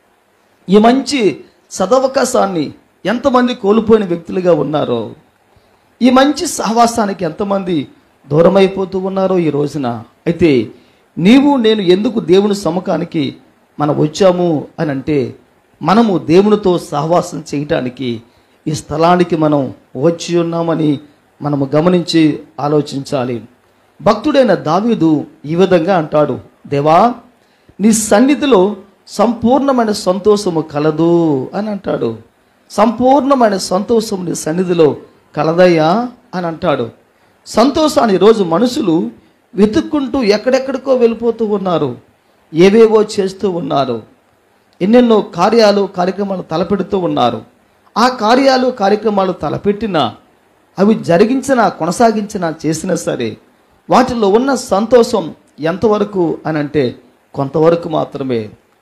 ఈ మంచి సదవకాశాన్ని ఎంతమంది కోల్పోయిన వ్యక్తులుగా ఉన్నారో ఈ మంచి సహవాసానికి ఎంతమంది దూరమైపోతూ ఉన్నారో ఈ రోజున అయితే నీవు నేను ఎందుకు దేవుని సముఖానికి మనం వచ్చాము అని అంటే మనము దేవునితో సహవాసం చేయటానికి ఈ స్థలానికి మనం వచ్చి ఉన్నామని మనము గమనించి ఆలోచించాలి భక్తుడైన దావీదు ఈ విధంగా అంటాడు దేవా నీ సన్నిధిలో సంపూర్ణమైన సంతోషము కలదు అని అంటాడు సంపూర్ణమైన సంతోషం నీ సన్నిధిలో కలదయ్యా అని అంటాడు సంతోషాన్ని ఈరోజు మనుషులు వెతుక్కుంటూ ఎక్కడెక్కడికో వెళ్ళిపోతూ ఉన్నారు ఏవేవో చేస్తూ ఉన్నారు ఎన్నెన్నో కార్యాలు కార్యక్రమాలు తలపెడుతూ ఉన్నారు ఆ కార్యాలు కార్యక్రమాలు తలపెట్టినా అవి జరిగించినా కొనసాగించినా చేసినా సరే వాటిలో ఉన్న సంతోషం ఎంతవరకు అని అంటే కొంతవరకు మాత్రమే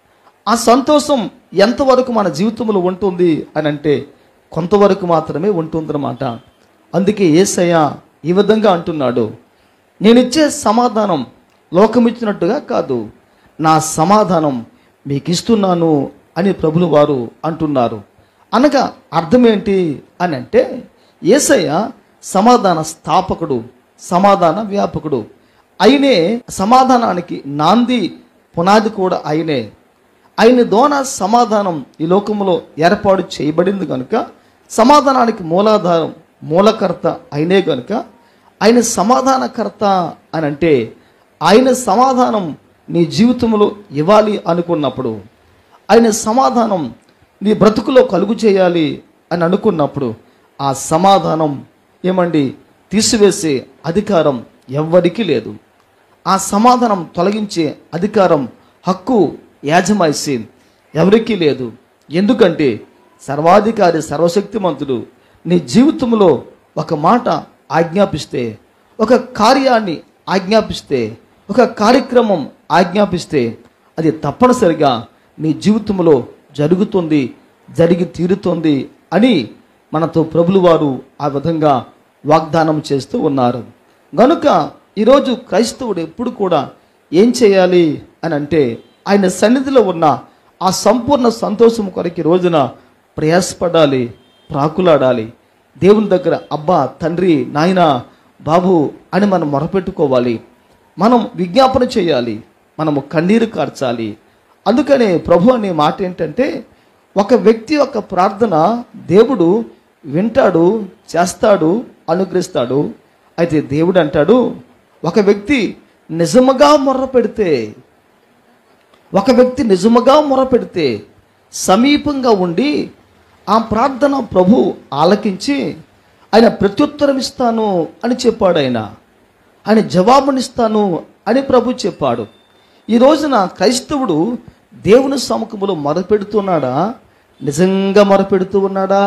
ఆ సంతోషం ఎంతవరకు మన జీవితంలో ఉంటుంది అని అంటే కొంతవరకు మాత్రమే ఉంటుందన్నమాట అందుకే ఏసయ్య ఈ విధంగా అంటున్నాడు నేనిచ్చే సమాధానం లోకమిచ్చినట్టుగా కాదు నా సమాధానం మీకు ఇస్తున్నాను అని ప్రభులు వారు అంటున్నారు అనగా అర్థం ఏంటి అని అంటే ఏసయ్య సమాధాన స్థాపకుడు సమాధాన వ్యాపకుడు అయినే సమాధానానికి నాంది పునాది కూడా అయినే ఆయన దోన సమాధానం ఈ లోకంలో ఏర్పాటు చేయబడింది కనుక సమాధానానికి మూలాధారం మూలకర్త అయినే కనుక ఆయన సమాధానకర్త అని అంటే ఆయన సమాధానం నీ జీవితంలో ఇవ్వాలి అనుకున్నప్పుడు ఆయన సమాధానం నీ బ్రతుకులో కలుగు చేయాలి అని అనుకున్నప్పుడు ఆ సమాధానం ఏమండి తీసివేసే అధికారం ఎవ్వరికీ లేదు ఆ సమాధానం తొలగించే అధికారం హక్కు యాజమాయిసి ఎవరికీ లేదు ఎందుకంటే సర్వాధికారి సర్వశక్తిమంతుడు నీ జీవితంలో ఒక మాట ఆజ్ఞాపిస్తే ఒక కార్యాన్ని ఆజ్ఞాపిస్తే ఒక కార్యక్రమం ఆజ్ఞాపిస్తే అది తప్పనిసరిగా నీ జీవితంలో జరుగుతుంది జరిగి తీరుతుంది అని మనతో ప్రభులు వారు ఆ విధంగా వాగ్దానం చేస్తూ ఉన్నారు గనుక ఈరోజు క్రైస్తవుడు ఎప్పుడు కూడా ఏం చేయాలి అని అంటే ఆయన సన్నిధిలో ఉన్న ఆ సంపూర్ణ సంతోషం కొరకు ఈ రోజున ప్రయాసపడాలి ప్రాకులాడాలి దేవుని దగ్గర అబ్బా తండ్రి నాయన బాబు అని మనం మొరపెట్టుకోవాలి మనం విజ్ఞాపన చేయాలి మనము కన్నీరు కార్చాలి అందుకనే ప్రభు అనే మాట ఏంటంటే ఒక వ్యక్తి యొక్క ప్రార్థన దేవుడు వింటాడు చేస్తాడు అనుగ్రహిస్తాడు అయితే దేవుడు అంటాడు ఒక వ్యక్తి నిజముగా మొర్ర పెడితే ఒక వ్యక్తి నిజముగా మొరపెడితే సమీపంగా ఉండి ఆ ప్రార్థన ప్రభు ఆలకించి ఆయన ప్రత్యుత్తరం ఇస్తాను అని చెప్పాడు ఆయన ఆయన జవాబునిస్తాను అని ప్రభు చెప్పాడు ఈ రోజున క్రైస్తవుడు దేవుని సముఖములో మొరపెడుతున్నాడా నిజంగా మొరపెడుతూ ఉన్నాడా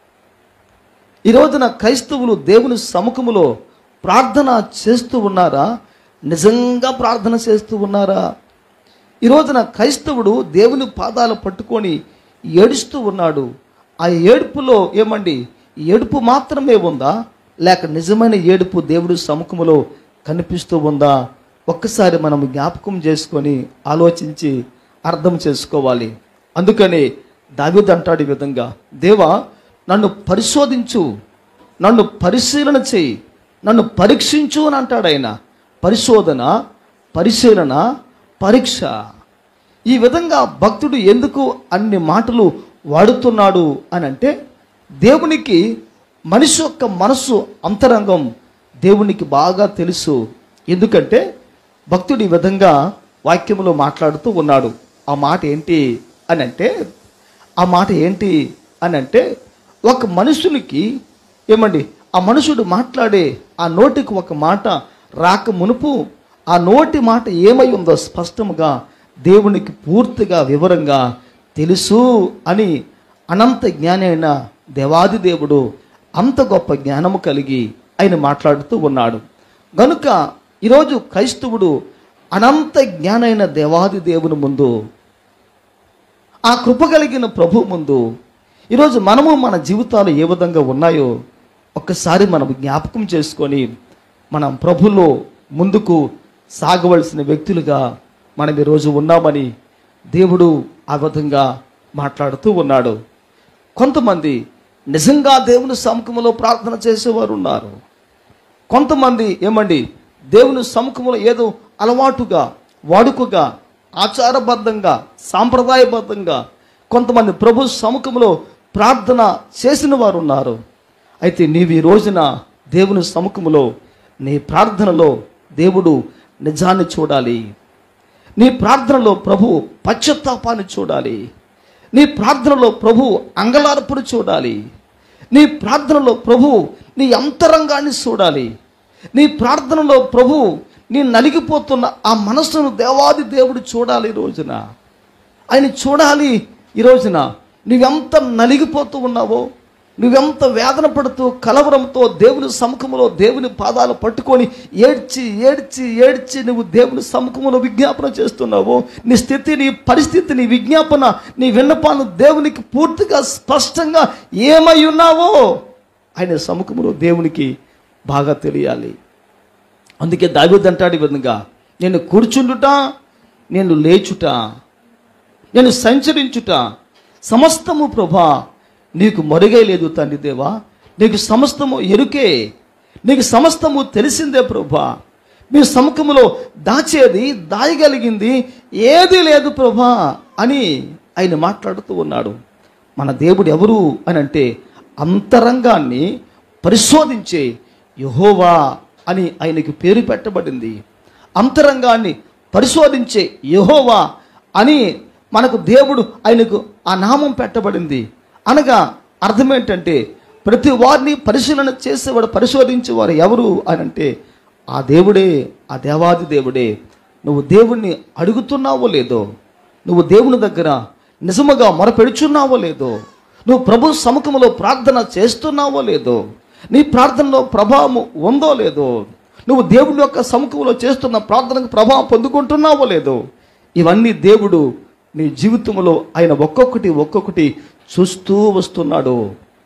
ఈ రోజున క్రైస్తవులు దేవుని సముఖములో ప్రార్థన చేస్తూ ఉన్నారా నిజంగా ప్రార్థన చేస్తూ ఉన్నారా ఈ రోజున క్రైస్తవుడు దేవుని పాదాలు పట్టుకొని ఏడుస్తూ ఉన్నాడు ఆ ఏడుపులో ఏమండి ఏడుపు మాత్రమే ఉందా లేక నిజమైన ఏడుపు దేవుడి సముఖములో కనిపిస్తూ ఉందా ఒక్కసారి మనం జ్ఞాపకం చేసుకొని ఆలోచించి అర్థం చేసుకోవాలి అందుకని దావీదు అంటాడు ఈ విధంగా దేవా నన్ను పరిశోధించు నన్ను పరిశీలన చేయి నన్ను పరీక్షించు అని అంటాడు ఆయన పరిశోధన పరిశీలన పరీక్ష ఈ విధంగా భక్తుడు ఎందుకు అన్ని మాటలు వాడుతున్నాడు అని అంటే దేవునికి మనిషి యొక్క మనస్సు అంతరంగం దేవునికి బాగా తెలుసు ఎందుకంటే భక్తుడు ఈ విధంగా వాక్యములో మాట్లాడుతూ ఉన్నాడు ఆ మాట ఏంటి అని అంటే ఆ మాట ఏంటి అని అంటే ఒక మనుషునికి ఏమండి ఆ మనుషుడు మాట్లాడే ఆ నోటికి ఒక మాట రాక మునుపు ఆ నోటి మాట ఏమై ఉందో స్పష్టముగా దేవునికి పూర్తిగా వివరంగా తెలుసు అని అనంత జ్ఞాని అయిన దేవాది దేవుడు అంత గొప్ప జ్ఞానము కలిగి ఆయన మాట్లాడుతూ ఉన్నాడు గనుక ఈరోజు క్రైస్తవుడు అనంత జ్ఞానైన దేవాది దేవుని ముందు ఆ కృప కలిగిన ప్రభు ముందు ఈరోజు మనము మన జీవితాలు ఏ విధంగా ఉన్నాయో ఒక్కసారి మనం జ్ఞాపకం చేసుకొని మనం ప్రభులో ముందుకు సాగవలసిన వ్యక్తులుగా మనం ఈరోజు ఉన్నామని దేవుడు ఆ విధంగా మాట్లాడుతూ ఉన్నాడు కొంతమంది నిజంగా దేవుని సముఖంలో ప్రార్థన చేసేవారు ఉన్నారు కొంతమంది ఏమండి దేవుని సముఖంలో ఏదో అలవాటుగా వాడుకగా ఆచారబద్ధంగా సాంప్రదాయబద్ధంగా కొంతమంది ప్రభు సముఖంలో ప్రార్థన చేసిన వారు ఉన్నారు అయితే నీవు ఈ రోజున దేవుని సముఖంలో నీ ప్రార్థనలో దేవుడు నిజాన్ని చూడాలి నీ ప్రార్థనలో ప్రభు పశ్చాత్తాపాన్ని చూడాలి నీ ప్రార్థనలో ప్రభు అంగలార్పును చూడాలి నీ ప్రార్థనలో ప్రభు నీ అంతరంగాన్ని చూడాలి నీ ప్రార్థనలో ప్రభు నీ నలిగిపోతున్న ఆ మనస్సును దేవాది దేవుడు చూడాలి ఈ రోజున ఆయన చూడాలి ఈ రోజున నువ్వెంత నలిగిపోతూ ఉన్నావో నువ్వెంత వేదన పడుతూ కలవరంతో దేవుని సముఖంలో దేవుని పాదాలు పట్టుకొని ఏడ్చి ఏడ్చి ఏడ్చి నువ్వు దేవుని సముఖంలో విజ్ఞాపన చేస్తున్నావు నీ స్థితి నీ పరిస్థితి నీ విజ్ఞాపన నీ విన్నపాను దేవునికి పూర్తిగా స్పష్టంగా ఏమై ఉన్నావో ఆయన సముఖంలో దేవునికి బాగా తెలియాలి అందుకే దావీదు అంటాడు ఈ విధంగా నేను కూర్చుండుట నేను లేచుట నేను సంచరించుట సమస్తము ప్రభా నీకు మరుగై లేదు తండ్రి దేవా నీకు సమస్తము ఎరుకే నీకు సమస్తము తెలిసిందే ప్రభా మీ సముఖములో దాచేది దాయగలిగింది ఏది లేదు ప్రభా అని ఆయన మాట్లాడుతూ ఉన్నాడు మన దేవుడు ఎవరు అని అంటే అంతరంగాన్ని పరిశోధించే యహోవా అని ఆయనకి పేరు పెట్టబడింది అంతరంగాన్ని పరిశోధించే యహోవా అని మనకు దేవుడు ఆయనకు ఆ నామం పెట్టబడింది అనగా అర్థం ఏంటంటే ప్రతి వారిని పరిశీలన చేసేవాడు పరిశోధించేవారు ఎవరు అని అంటే ఆ దేవుడే ఆ దేవాది దేవుడే నువ్వు దేవుణ్ణి అడుగుతున్నావో లేదో నువ్వు దేవుని దగ్గర నిజముగా మొరపెడుచున్నావో లేదో నువ్వు ప్రభు సముఖంలో ప్రార్థన చేస్తున్నావో లేదో నీ ప్రార్థనలో ప్రభావం ఉందో లేదో నువ్వు దేవుని యొక్క సముఖంలో చేస్తున్న ప్రార్థనకు ప్రభావం పొందుకుంటున్నావో లేదో ఇవన్నీ దేవుడు నీ జీవితంలో ఆయన ఒక్కొక్కటి ఒక్కొక్కటి చూస్తూ వస్తున్నాడు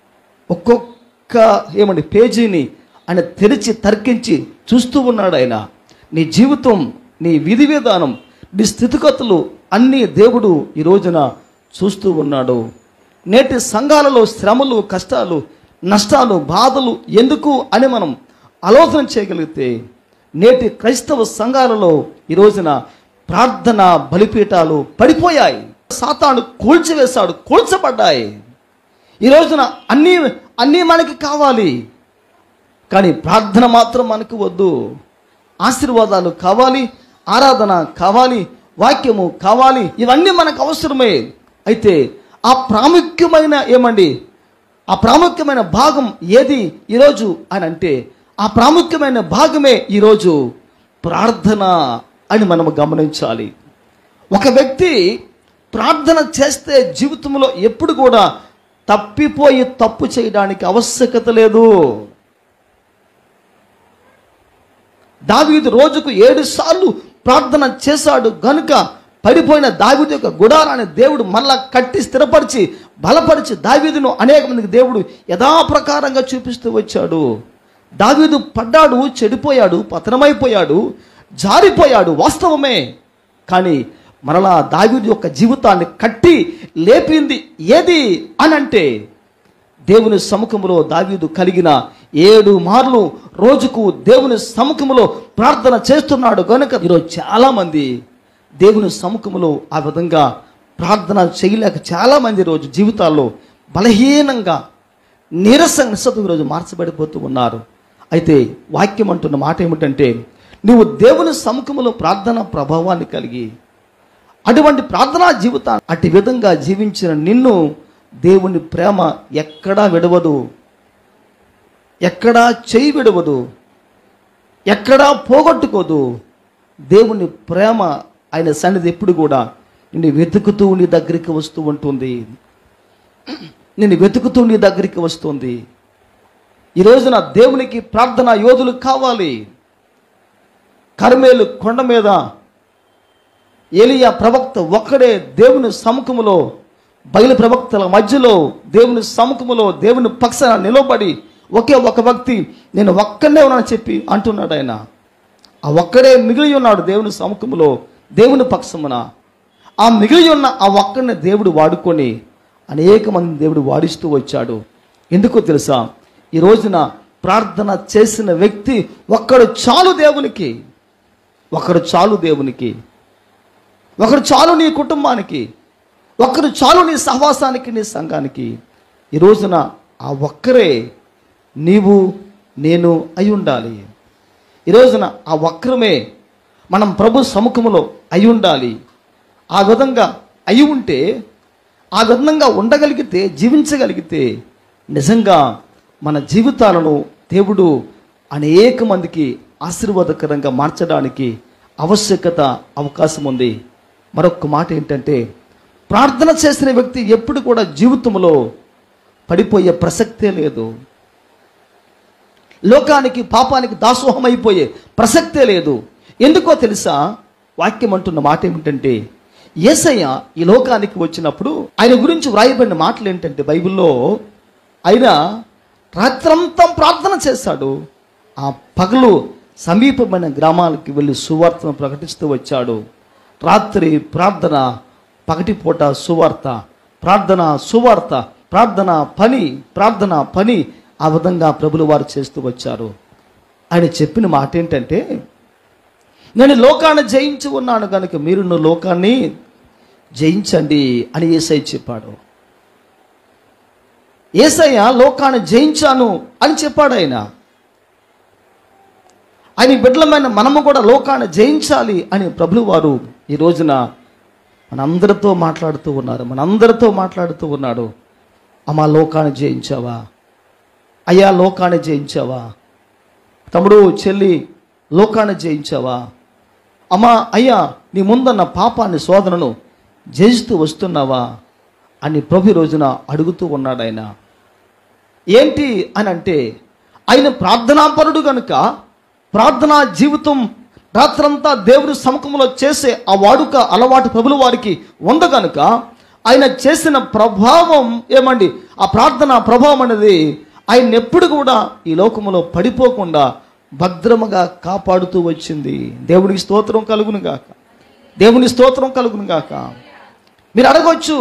ఒక్కొక్క ఏమండి పేజీని ఆయన తెరిచి తర్కించి చూస్తూ ఉన్నాడు ఆయన నీ జీవితం నీ విధి విధానం నీ స్థితిగతులు అన్నీ దేవుడు ఈ రోజున చూస్తూ ఉన్నాడు నేటి సంఘాలలో శ్రమలు కష్టాలు నష్టాలు బాధలు ఎందుకు అని మనం ఆలోచన చేయగలిగితే నేటి క్రైస్తవ సంఘాలలో ఈ రోజున ప్రార్థన బలిపీఠాలు పడిపోయాయి సాతాను కూల్చివేశాడు కూల్చబడ్డాయి ఈ రోజున అన్నీ అన్నీ మనకి కావాలి కానీ ప్రార్థన మాత్రం మనకు వద్దు ఆశీర్వాదాలు కావాలి ఆరాధన కావాలి వాక్యము కావాలి ఇవన్నీ మనకు అవసరమే అయితే ఆ ప్రాముఖ్యమైన ఏమండి ఆ ప్రాముఖ్యమైన భాగం ఏది ఈరోజు అని అంటే ఆ ప్రాముఖ్యమైన భాగమే ఈరోజు ప్రార్థన అని మనం గమనించాలి ఒక వ్యక్తి ప్రార్థన చేస్తే జీవితంలో ఎప్పుడు కూడా తప్పిపోయి తప్పు చేయడానికి ఆవశ్యకత లేదు దావీదు రోజుకు ఏడు సార్లు ప్రార్థన చేశాడు గనుక పడిపోయిన దావీదు యొక్క గుడారాన్ని దేవుడు మళ్ళా కట్టి స్థిరపరిచి బలపరిచి దావీదును అనేక మందికి దేవుడు యథాప్రకారంగా చూపిస్తూ వచ్చాడు దావీదు పడ్డాడు చెడిపోయాడు పతనమైపోయాడు జారిపోయాడు వాస్తవమే కానీ మరలా దావీదు యొక్క జీవితాన్ని కట్టి లేపింది ఏది అనంటే దేవుని సముఖములో దావీదు కలిగిన ఏడు మార్లు రోజుకు దేవుని సముఖములో ప్రార్థన చేస్తున్నాడు కనుక ఈరోజు చాలామంది దేవుని సముఖములో ఆ విధంగా ప్రార్థన చేయలేక చాలామంది రోజు జీవితాల్లో బలహీనంగా నీరసంగా నిస్సతు ఈరోజు మార్చబడిపోతూ ఉన్నారు అయితే వాక్యం అంటున్న మాట ఏమిటంటే నువ్వు దేవుని సముఖములో ప్రార్థన ప్రభావాన్ని కలిగి అటువంటి ప్రార్థనా జీవితాన్ని అటు విధంగా జీవించిన నిన్ను దేవుని ప్రేమ ఎక్కడా విడవదు ఎక్కడా చేయి విడవదు ఎక్కడా పోగొట్టుకోదు దేవుని ప్రేమ ఆయన సన్నిధి ఎప్పుడు కూడా నిన్ను వెతుకుతూ నీ దగ్గరికి వస్తూ ఉంటుంది నిన్ను వెతుకుతూ నీ దగ్గరికి వస్తుంది ఈ రోజున దేవునికి ప్రార్థన యోధులు కావాలి కర్మేలు కొండ మీద ఏలియా ప్రవక్త ఒక్కడే దేవుని సముఖములో బయలు ప్రవక్తల మధ్యలో దేవుని సముఖములో దేవుని పక్షాన నిలబడి ఒకే ఒక వ్యక్తి నేను ఒక్కడే ఉన్నానని చెప్పి అంటున్నాడు ఆయన ఆ ఒక్కడే మిగిలి ఉన్నాడు దేవుని సముఖములో దేవుని పక్షమున ఆ మిగిలి ఉన్న ఆ ఒక్కడిని దేవుడు వాడుకొని అనేక మంది దేవుడు వాడిస్తూ వచ్చాడు ఎందుకో తెలుసా ఈ రోజున ప్రార్థన చేసిన వ్యక్తి ఒక్కడు చాలు దేవునికి ఒకడు చాలు దేవునికి ఒకడు చాలు నీ కుటుంబానికి ఒకరు చాలు నీ సహవాసానికి నీ సంఘానికి ఈ రోజున ఆ ఒక్కరే నీవు నేను అయి ఉండాలి ఈ రోజున ఆ ఒక్కరమే మనం ప్రభు సముఖములో అయి ఉండాలి ఆ విధంగా అయి ఉంటే ఆ విధంగా ఉండగలిగితే జీవించగలిగితే నిజంగా మన జీవితాలను దేవుడు అనేక మందికి ఆశీర్వాదకరంగా మార్చడానికి ఆవశ్యకత అవకాశం ఉంది మరొక మాట ఏంటంటే ప్రార్థన చేసిన వ్యక్తి ఎప్పుడు కూడా జీవితంలో పడిపోయే ప్రసక్తే లేదు లోకానికి పాపానికి దాసోహం అయిపోయే ప్రసక్తే లేదు ఎందుకో తెలుసా వాక్యం అంటున్న మాట ఏమిటంటే యేసయ్య ఈ లోకానికి వచ్చినప్పుడు ఆయన గురించి వ్రాయబడిన మాటలు ఏంటంటే బైబిల్లో ఆయన రాత్రంతా ప్రార్థన చేశాడు ఆ పగలు సమీపమైన గ్రామాలకి వెళ్ళి సువార్తను ప్రకటిస్తూ వచ్చాడు రాత్రి ప్రార్థన పగటిపూట సువార్త ప్రార్థన సువార్త ప్రార్థన పని ప్రార్థన పని ఆ విధంగా ప్రభులు వారు చేస్తూ వచ్చారు ఆయన చెప్పిన మాట ఏంటంటే నేను లోకాన్ని జయించి ఉన్నాను కనుక మీరు నువ్వు లోకాన్ని జయించండి అని ఏసై చెప్పాడు ఏసయ్య లోకాన్ని జయించాను అని చెప్పాడు ఆయన ఆయన బిడ్డలమైన మనము కూడా లోకాన్ని జయించాలి అని ప్రభులు వారు ఈ రోజున మనందరితో మాట్లాడుతూ ఉన్నారు మనందరితో మాట్లాడుతూ ఉన్నాడు అమ్మా లోకాన్ని జయించావా అయ్యా లోకాన్ని జయించావా తమ్ముడు చెల్లి లోకాన్ని జయించావా అమ్మా అయ్యా నీ ముందన్న పాపాన్ని శోధనను జయిస్తూ వస్తున్నావా అని ప్రభు ఈ రోజున అడుగుతూ ఉన్నాడు ఆయన ఏంటి అని అంటే ఆయన ప్రార్థనాపరుడు కనుక ప్రార్థనా జీవితం రాత్రంతా దేవుని సముఖంలో చేసే ఆ వాడుక అలవాటు ప్రభుల వారికి ఉంది కనుక ఆయన చేసిన ప్రభావం ఏమండి ఆ ప్రార్థన ప్రభావం అనేది ఆయన ఎప్పుడు కూడా ఈ లోకములో పడిపోకుండా భద్రముగా కాపాడుతూ వచ్చింది దేవునికి స్తోత్రం కలుగును గాక దేవుని స్తోత్రం కలుగును గాక మీరు అడగొచ్చు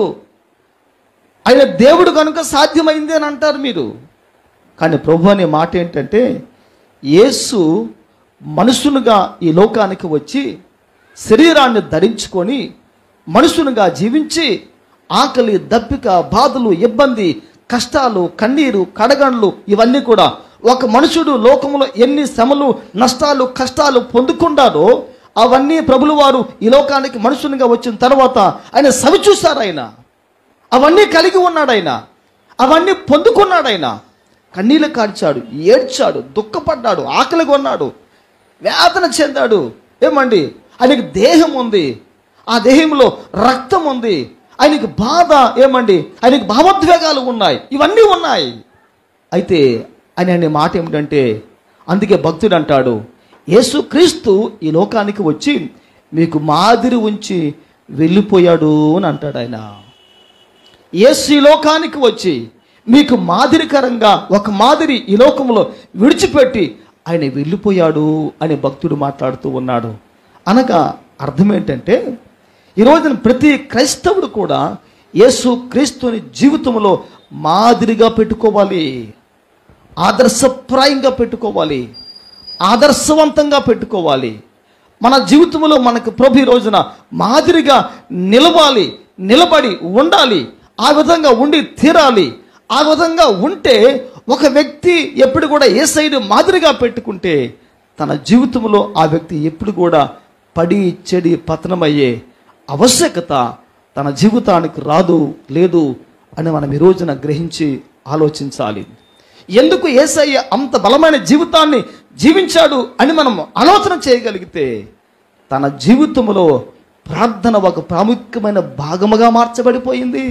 ఆయన దేవుడు కనుక సాధ్యమైంది అని అంటారు మీరు కానీ ప్రభు అనే మాట ఏంటంటే యేసు మనుషునుగా ఈ లోకానికి వచ్చి శరీరాన్ని ధరించుకొని మనుషునిగా జీవించి ఆకలి దప్పిక బాధలు ఇబ్బంది కష్టాలు కన్నీరు కడగండ్లు ఇవన్నీ కూడా ఒక మనుషుడు లోకంలో ఎన్ని శ్రమలు నష్టాలు కష్టాలు పొందుకున్నాడో అవన్నీ ప్రభులు వారు ఈ లోకానికి మనుషునిగా వచ్చిన తర్వాత ఆయన సవి చూశారు ఆయన అవన్నీ కలిగి ఉన్నాడు ఆయన అవన్నీ పొందుకున్నాడు ఆయన కన్నీళ్ళు కార్చాడు ఏడ్చాడు దుఃఖపడ్డాడు ఆకలి కొన్నాడు వేదన చెందాడు ఏమండి ఆయనకి దేహం ఉంది ఆ దేహంలో రక్తం ఉంది ఆయనకి బాధ ఏమండి ఆయనకి భావోద్వేగాలు ఉన్నాయి ఇవన్నీ ఉన్నాయి అయితే ఆయన అనే మాట ఏమిటంటే అందుకే భక్తుడు అంటాడు యేసుక్రీస్తు ఈ లోకానికి వచ్చి మీకు మాదిరి ఉంచి వెళ్ళిపోయాడు అని అంటాడు ఆయన యేసు ఈ లోకానికి వచ్చి మీకు మాదిరికరంగా ఒక మాదిరి ఈ లోకంలో విడిచిపెట్టి ఆయన వెళ్ళిపోయాడు అని భక్తుడు మాట్లాడుతూ ఉన్నాడు అనగా అర్థం ఏంటంటే ఈ రోజున ప్రతి క్రైస్తవుడు కూడా యేసు క్రీస్తుని జీవితంలో మాదిరిగా పెట్టుకోవాలి ఆదర్శప్రాయంగా పెట్టుకోవాలి ఆదర్శవంతంగా పెట్టుకోవాలి మన జీవితంలో మనకు ప్రభు ఈ రోజున మాదిరిగా నిలవాలి నిలబడి ఉండాలి ఆ విధంగా ఉండి తీరాలి ఆ విధంగా ఉంటే ఒక వ్యక్తి ఎప్పుడు కూడా ఏ సైడ్ మాదిరిగా పెట్టుకుంటే తన జీవితంలో ఆ వ్యక్తి ఎప్పుడు కూడా పడి చెడి పతనమయ్యే ఆవశ్యకత తన జీవితానికి రాదు లేదు అని మనం ఈ రోజున గ్రహించి ఆలోచించాలి ఎందుకు ఏసయ్య అంత బలమైన జీవితాన్ని జీవించాడు అని మనం ఆలోచన చేయగలిగితే తన జీవితంలో ప్రార్థన ఒక ప్రాముఖ్యమైన భాగముగా మార్చబడిపోయింది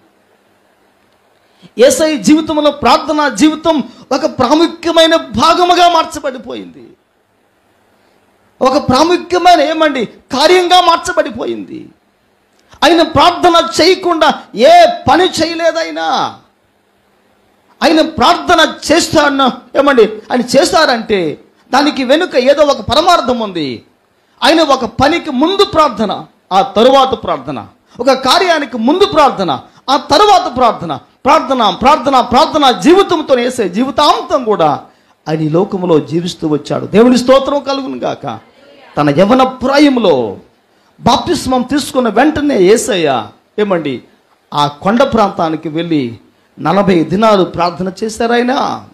ఏసై జీవితంలో ప్రార్థన జీవితం ఒక ప్రాముఖ్యమైన భాగముగా మార్చబడిపోయింది ఒక ప్రాముఖ్యమైన ఏమండి కార్యంగా మార్చబడిపోయింది ఆయన ప్రార్థన చేయకుండా ఏ పని చేయలేదైనా ఆయన ప్రార్థన చేస్తాన్న ఏమండి ఆయన చేస్తారంటే దానికి వెనుక ఏదో ఒక పరమార్థం ఉంది ఆయన ఒక పనికి ముందు ప్రార్థన ఆ తరువాత ప్రార్థన ఒక కార్యానికి ముందు ప్రార్థన ఆ తరువాత ప్రార్థన ప్రార్థన ప్రార్థన ప్రార్థన జీవితంతో వేసే జీవితాంతం కూడా ఆయన ఈ లోకంలో జీవిస్తూ వచ్చాడు దేవుని స్తోత్రం కలుగును గాక తన యవన ప్రాయంలో బాప్తిస్మం తీసుకున్న వెంటనే ఏసయ్య ఏమండి ఆ కొండ ప్రాంతానికి వెళ్ళి నలభై దినాలు ప్రార్థన చేశారు ఆయన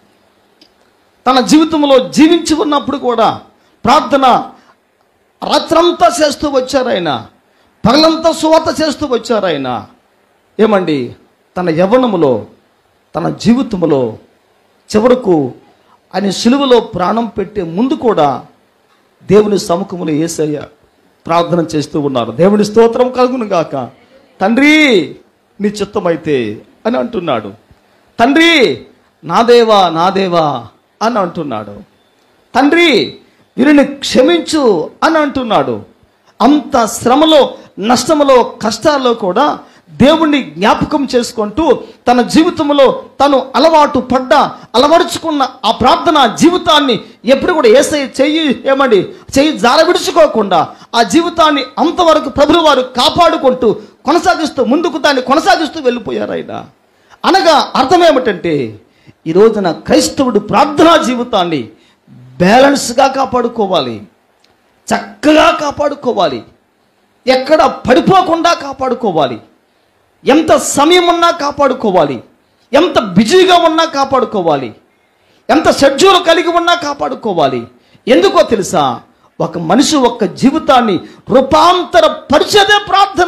తన జీవితంలో జీవించి ఉన్నప్పుడు కూడా ప్రార్థన రాత్రంతా చేస్తూ వచ్చారు ఆయన పగలంతా సువార్త చేస్తూ వచ్చారు ఆయన ఏమండి తన యవ్వనములో తన జీవితంలో చివరకు ఆయన సిలువలో ప్రాణం పెట్టే ముందు కూడా దేవుని సముఖములో ఏసయ్య ప్రార్థన చేస్తూ ఉన్నారు దేవుని స్తోత్రం కలుగును గాక తండ్రి నీ చిత్తమైతే అని అంటున్నాడు తండ్రి నా దేవా నా దేవా అని అంటున్నాడు తండ్రి వీరిని క్షమించు అని అంటున్నాడు అంత శ్రమలో నష్టములో కష్టాల్లో కూడా దేవుణ్ణి జ్ఞాపకం చేసుకుంటూ తన జీవితంలో తను అలవాటు పడ్డ అలవరుచుకున్న ఆ ప్రార్థన జీవితాన్ని ఎప్పుడు కూడా ఏసై చెయ్యి ఏమండి చెయ్యి జారవిడుచుకోకుండా ఆ జీవితాన్ని అంతవరకు ప్రభులు వారు కాపాడుకుంటూ కొనసాగిస్తూ ముందుకు దాన్ని కొనసాగిస్తూ వెళ్ళిపోయారు ఆయన అనగా అర్థం ఏమిటంటే ఈ రోజున క్రైస్తవుడు ప్రార్థనా జీవితాన్ని బ్యాలెన్స్గా కాపాడుకోవాలి చక్కగా కాపాడుకోవాలి ఎక్కడ పడిపోకుండా కాపాడుకోవాలి ఎంత సమయం ఉన్నా కాపాడుకోవాలి ఎంత బిజీగా ఉన్నా కాపాడుకోవాలి ఎంత షెడ్యూల్ కలిగి ఉన్నా కాపాడుకోవాలి ఎందుకో తెలుసా ఒక మనిషి ఒక్క జీవితాన్ని రూపాంతర పరిచేదే ప్రార్థన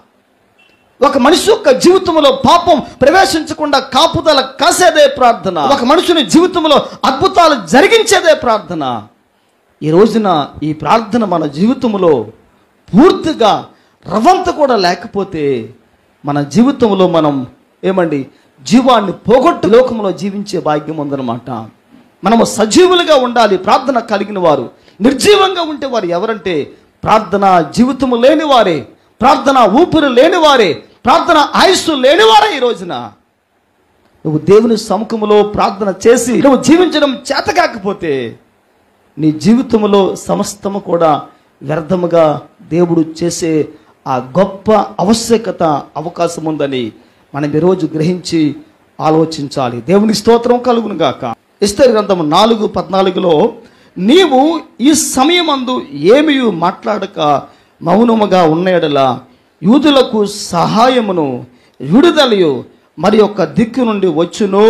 ఒక మనిషి యొక్క జీవితంలో పాపం ప్రవేశించకుండా కాపుదల కాసేదే ప్రార్థన ఒక మనుషుని జీవితంలో అద్భుతాలు జరిగించేదే ప్రార్థన ఈ రోజున ఈ ప్రార్థన మన జీవితంలో పూర్తిగా రవంత కూడా లేకపోతే మన జీవితంలో మనం ఏమండి జీవాన్ని పోగొట్టు లోకంలో జీవించే భాగ్యం ఉందన్నమాట మనము సజీవులుగా ఉండాలి ప్రార్థన కలిగిన వారు నిర్జీవంగా ఉంటే వారు ఎవరంటే ప్రార్థన జీవితము లేని వారే ప్రార్థన ఊపిరి లేని వారే ప్రార్థన ఆయుస్సు లేనివారే ఈ రోజున నువ్వు దేవుని సముఖములో ప్రార్థన చేసి నువ్వు జీవించడం చేత కాకపోతే నీ జీవితంలో సమస్తము కూడా వ్యర్థముగా దేవుడు చేసే ఆ గొప్ప ఆవశ్యకత అవకాశం ఉందని మనం ఈరోజు గ్రహించి ఆలోచించాలి దేవుని స్తోత్రం కలుగును గాక ఇస్తరి గ్రంథము నాలుగు పద్నాలుగులో నీవు ఈ సమయమందు ఏమీ మాట్లాడక మౌనముగా ఉన్నయడలా యూదులకు సహాయమును విడుదలయు మరి యొక్క దిక్కు నుండి వచ్చును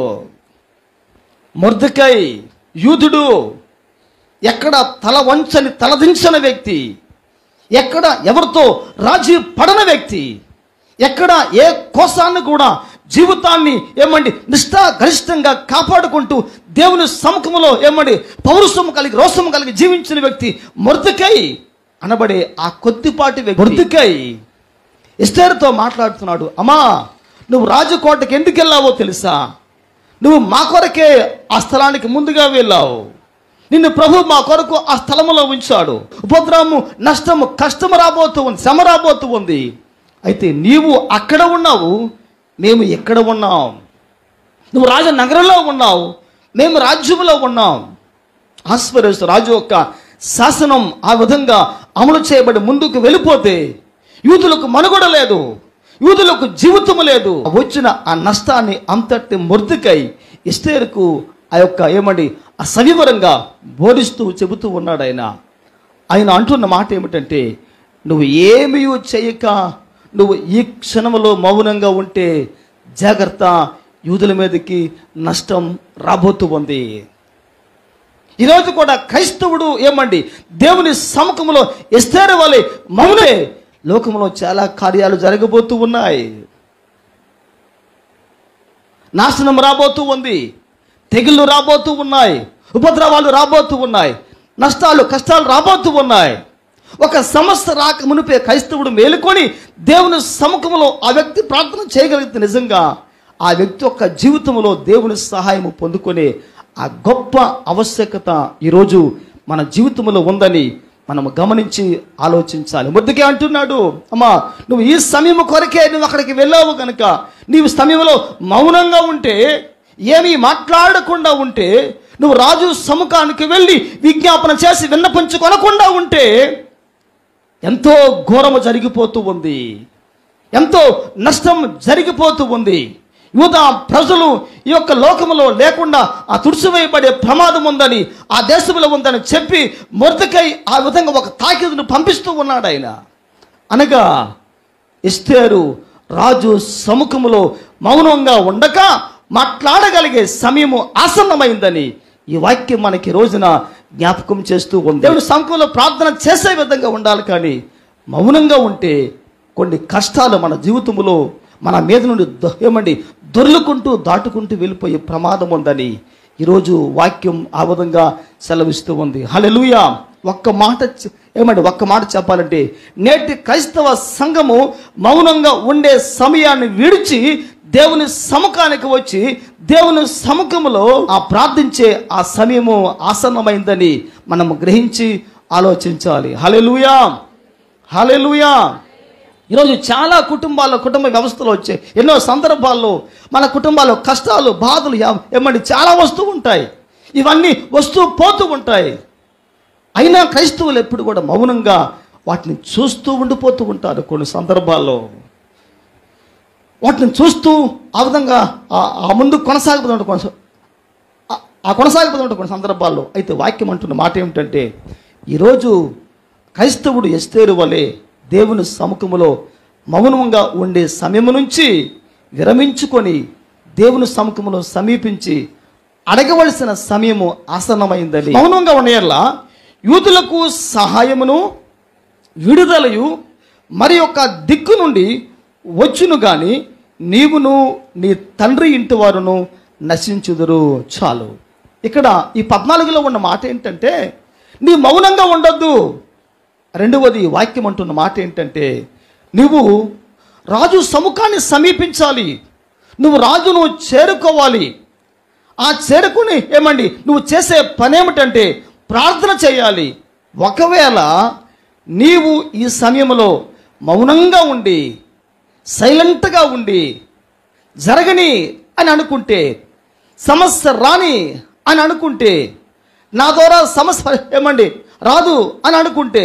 మొర్దకై యూదుడు ఎక్కడ తల వంచని తలదించని వ్యక్తి ఎక్కడ ఎవరితో రాజీ పడని వ్యక్తి ఎక్కడ ఏ కోసాన్ని కూడా జీవితాన్ని ఏమండి నిష్ఠా గరిష్టంగా కాపాడుకుంటూ దేవుని సముఖములో ఏమండి పౌరుషము కలిగి రోషము కలిగి జీవించిన వ్యక్తి మొర్దకై అనబడే ఆ కొద్దిపాటి వ్యక్తి మొర్దకై ఎస్తేరుతో మాట్లాడుతున్నాడు అమ్మా నువ్వు రాజకోటకి ఎందుకు వెళ్ళావో తెలుసా నువ్వు మా కొరకే ఆ స్థలానికి ముందుగా వెళ్ళావు నిన్ను ప్రభు మా కొరకు ఆ స్థలములో ఉంచాడు ఉపద్రవము నష్టము కష్టము రాబోతూ ఉంది శ్రమ రాబోతూ ఉంది అయితే నీవు అక్కడ ఉన్నావు మేము ఎక్కడ ఉన్నాం నువ్వు రాజనగరంలో ఉన్నావు మేము రాజ్యములో ఉన్నాం ఆస్పరేస్ రాజు యొక్క శాసనం ఆ విధంగా అమలు చేయబడి ముందుకు వెళ్ళిపోతే యూదులకు మనుగడ లేదు యూదులకు జీవితము లేదు వచ్చిన ఆ నష్టాన్ని అంతటి మొర్దుకై ఇస్తేరుకు ఆ యొక్క ఏమండి ఆ సవివరంగా బోధిస్తూ చెబుతూ ఉన్నాడు ఆయన ఆయన అంటున్న మాట ఏమిటంటే నువ్వు ఏమీ చేయక నువ్వు ఈ క్షణంలో మౌనంగా ఉంటే జాగ్రత్త యూదుల మీదకి నష్టం రాబోతూ ఉంది ఈరోజు కూడా క్రైస్తవుడు ఏమండి దేవుని సముఖంలో ఎస్తేరు వలె మౌనే లోకంలో చాలా కార్యాలు జరగబోతూ ఉన్నాయి నాశనం రాబోతూ ఉంది తెగుళ్ళు రాబోతూ ఉన్నాయి ఉపద్రవాలు రాబోతూ ఉన్నాయి నష్టాలు కష్టాలు రాబోతూ ఉన్నాయి ఒక సమస్య రాక మునిపే క్రైస్తవుడు మేలుకొని దేవుని సముఖంలో ఆ వ్యక్తి ప్రార్థన చేయగలిగితే నిజంగా ఆ వ్యక్తి యొక్క జీవితంలో దేవుని సహాయం పొందుకునే ఆ గొప్ప ఆవశ్యకత ఈరోజు మన జీవితంలో ఉందని మనం గమనించి ఆలోచించాలి ముద్దుకే అంటున్నాడు అమ్మా నువ్వు ఈ సమయం కొరకే నువ్వు అక్కడికి వెళ్ళావు కనుక నీవు సమయంలో మౌనంగా ఉంటే ఏమీ మాట్లాడకుండా ఉంటే నువ్వు రాజు సముఖానికి వెళ్ళి విజ్ఞాపన చేసి విన్నపించుకొనకుండా ఉంటే ఎంతో ఘోరము జరిగిపోతూ ఉంది ఎంతో నష్టం జరిగిపోతూ ఉంది యూద ప్రజలు ఈ యొక్క లోకములో లేకుండా ఆ తుడిసివేయబడే ప్రమాదం ఉందని ఆ దేశంలో ఉందని చెప్పి మొరతకై ఆ విధంగా ఒక తాకిదును పంపిస్తూ ఉన్నాడు ఆయన అనగా ఎస్తేరు రాజు సముఖములో మౌనంగా ఉండక మాట్లాడగలిగే సమయము ఆసన్నమైందని ఈ వాక్యం మనకి రోజున జ్ఞాపకం చేస్తూ ఉంది దేవుడు సముఖంలో ప్రార్థన చేసే విధంగా ఉండాలి కానీ మౌనంగా ఉంటే కొన్ని కష్టాలు మన జీవితంలో మన మీద నుండి దొ- ఏమండి దొర్లుకుంటూ దాటుకుంటూ వెళ్ళిపోయే ప్రమాదం ఉందని ఈరోజు వాక్యం ఆ విధంగా సెలవిస్తూ ఉంది హల్లెలూయా ఒక్క మాట చె- ఏమండి ఒక్క మాట చెప్పాలంటే నేటి క్రైస్తవ సంఘము మౌనంగా ఉండే సమయాన్ని విడిచి దేవుని సముఖానికి వచ్చి దేవుని సముఖములో ఆ ప్రార్థించే ఆ సమయము ఆసన్నమైందని మనం గ్రహించి ఆలోచించాలి హల్లెలూయా హల్లెలూయా ఈరోజు చాలా కుటుంబాల్లో కుటుంబ వ్యవస్థలో వచ్చే ఎన్నో సందర్భాల్లో మన కుటుంబాల్లో కష్టాలు బాధలు యా- ఏమండి చాలా వస్తూ ఉంటాయి ఇవన్నీ వస్తూ పోతూ ఉంటాయి అయినా క్రైస్తవులు ఎప్పుడు కూడా మౌనంగా వాటిని చూస్తూ ఉండిపోతూ ఉంటారు కొన్ని సందర్భాల్లో వాటిని చూస్తూ ఆ విధంగా ఆ- ఆ ముందు కొనసాగిపోతుంటారు కొనసా ఆ- ఆ కొనసాగిపోతుంటారు కొన్ని సందర్భాల్లో అయితే వాక్యం అంటున్న మాట ఏమిటంటే ఈరోజు క్రైస్తవుడు ఎస్తేరు వలె దేవుని సముఖములో మౌనంగా ఉండే సమయం నుంచి విరమించుకొని దేవుని సముఖములో సమీపించి అడగవలసిన సమయము ఆసన్నమైందని మౌనంగా ఉండేలా యూదులకు సహాయమును విడుదలయు మరి యొక్క దిక్కు నుండి వచ్చును గాని నీవును నీ తండ్రి ఇంటి వారును నశించుదురు చాలు ఇక్కడ ఈ పద్నాలుగులో ఉన్న మాట ఏంటంటే నీ మౌనంగా ఉండొద్దు రెండవది వాక్యం అంటున్న మాట ఏంటంటే నువ్వు రాజు సముఖాన్ని సమీపించాలి నువ్వు రాజును చేరుకోవాలి ఆ చేరుకుని ఏమండి నువ్వు చేసే పని ఏమిటంటే ప్రార్థన చేయాలి ఒకవేళ నీవు ఈ సమయంలో మౌనంగా ఉండి సైలెంట్గా ఉండి జరగని అని అనుకుంటే సమస్య రాని అని అనుకుంటే నా ద్వారా సమస్య ఏమండి రాదు అని అనుకుంటే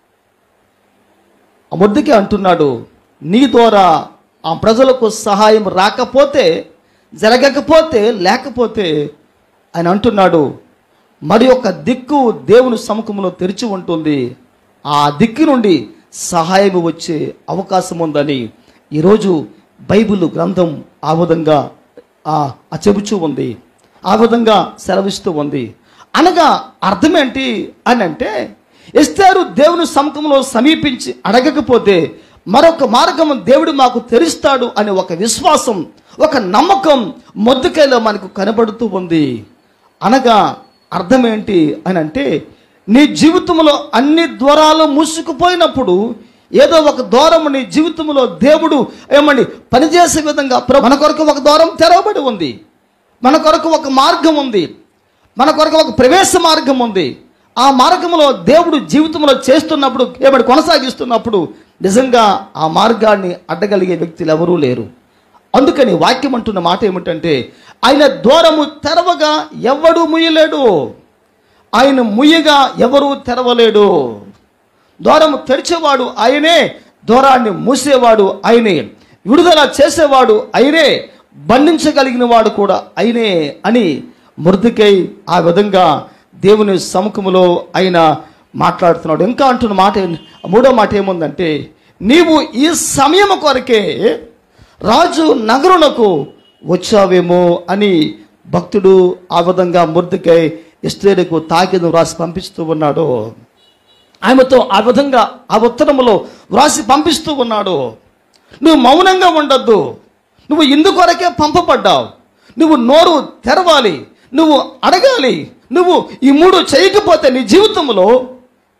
ఆ ముద్దుకి అంటున్నాడు నీ ద్వారా ఆ ప్రజలకు సహాయం రాకపోతే జరగకపోతే లేకపోతే ఆయన అంటున్నాడు మరి ఒక దిక్కు దేవుని సముఖంలో తెరిచి ఉంటుంది ఆ దిక్కు నుండి సహాయం వచ్చే అవకాశం ఉందని ఈరోజు బైబిల్ గ్రంథం ఆ విధంగా ఆ ఆ చెబుచూ ఉంది ఆ విధంగా సెలవిస్తూ ఉంది అనగా అర్థం ఏంటి అని అంటే ఎస్తారు దేవుని సముఖంలో సమీపించి అడగకపోతే మరొక మార్గం దేవుడు మాకు తెరుస్తాడు అనే ఒక విశ్వాసం ఒక నమ్మకం మొద్దుకైలో మనకు కనబడుతూ ఉంది అనగా అర్థం ఏంటి అని అంటే నీ జీవితంలో అన్ని ద్వారాలు మూసుకుపోయినప్పుడు ఏదో ఒక ద్వారం నీ జీవితంలో దేవుడు ఏమండి పనిచేసే విధంగా ప్ర- మన కొరకు ఒక ద్వారం తెరవబడి ఉంది మన కొరకు ఒక మార్గం ఉంది మన కొరకు ఒక ప్రవేశ మార్గం ఉంది ఆ మార్గంలో దేవుడు జీవితంలో చేస్తున్నప్పుడు ఏమని కొనసాగిస్తున్నప్పుడు నిజంగా ఆ మార్గాన్ని అడ్డగలిగే వ్యక్తులు ఎవరూ లేరు అందుకని వాక్యం అంటున్న మాట ఏమిటంటే ఆయన ద్వారము తెరవగా ఎవడు ముయ్యలేడు ఆయన ముయ్యగా ఎవరూ తెరవలేడు ద్వారము తెరిచేవాడు ఆయనే ద్వారాన్ని మూసేవాడు ఆయనే విడుదల చేసేవాడు ఆయనే బంధించగలిగిన వాడు కూడా ఆయనే అని మృతికై ఆ విధంగా దేవుని సముఖములో ఆయన మాట్లాడుతున్నాడు ఇంకా అంటున్న మాట ఏం- మూడో మాట ఏముందంటే నీవు ఈ సమయం కొరకే రాజు నగరునకు వచ్చావేమో అని భక్తుడు ఆ విధంగా మృతికై ఇస్త్రేలకు తాకిదం రాసి పంపిస్తూ ఉన్నాడు ఆమెతో ఆ విధంగా ఆ ఉత్తరములో వ్రాసి పంపిస్తూ ఉన్నాడు నువ్వు మౌనంగా ఉండొద్దు నువ్వు ఇందుకొరకే పంపబడ్డావు నువ్వు నోరు తెరవాలి నువ్వు అడగాలి నువ్వు ఈ మూడు చేయకపోతే నీ జీవితంలో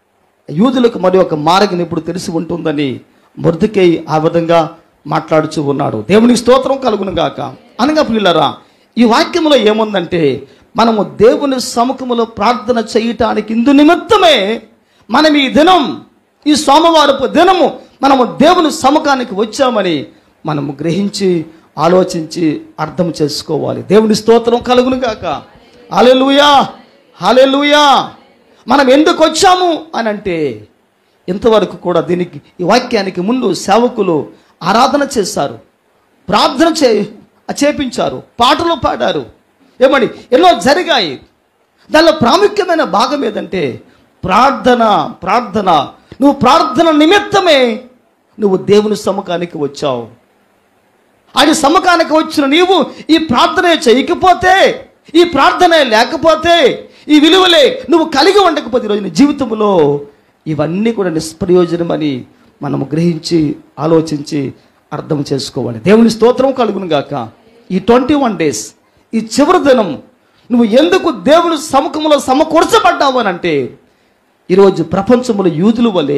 యూదులకు మరి ఒక మార్గం ఇప్పుడు తెలిసి ఉంటుందని మొర్దుకై ఆ విధంగా మాట్లాడుచూ ఉన్నాడు దేవునికి స్తోత్రం కలుగును గాక అనగా పిల్లరా ఈ వాక్యంలో ఏముందంటే మనము దేవుని సముఖములో ప్రార్థన చేయటానికి ఇందు నిమిత్తమే మనం ఈ దినం ఈ సోమవారపు దినము మనము దేవుని సముఖానికి వచ్చామని మనము గ్రహించి ఆలోచించి అర్థం చేసుకోవాలి దేవుని స్తోత్రం కలుగును గాక హాలెలూయా హాలెలూయా మనం ఎందుకు వచ్చాము అని అంటే ఇంతవరకు కూడా దీనికి ఈ వాక్యానికి ముందు సేవకులు ఆరాధన చేశారు ప్రార్థన చే చేపించారు పాటలు పాడారు ఏమని ఎన్నో జరిగాయి దానిలో ప్రాముఖ్యమైన భాగం ఏదంటే ప్రార్థన ప్రార్థన నువ్వు ప్రార్థన నిమిత్తమే నువ్వు దేవుని సముఖానికి వచ్చావు ఆయన సమ్మకానికి వచ్చిన నీవు ఈ ప్రార్థనే చేయకపోతే ఈ ప్రార్థనే లేకపోతే ఈ విలువలే నువ్వు కలిగి ఉండకపోతే ఈరోజు నీ జీవితంలో ఇవన్నీ కూడా నిష్ప్రయోజనమని మనము గ్రహించి ఆలోచించి అర్థం చేసుకోవాలి దేవుని స్తోత్రం కలుగును గాక ఈ ట్వంటీ వన్ డేస్ ఈ చివరి దినం నువ్వు ఎందుకు దేవుని సముఖంలో సమకూర్చబడ్డావు అని అంటే ఈరోజు ప్రపంచంలో యూదుల వలె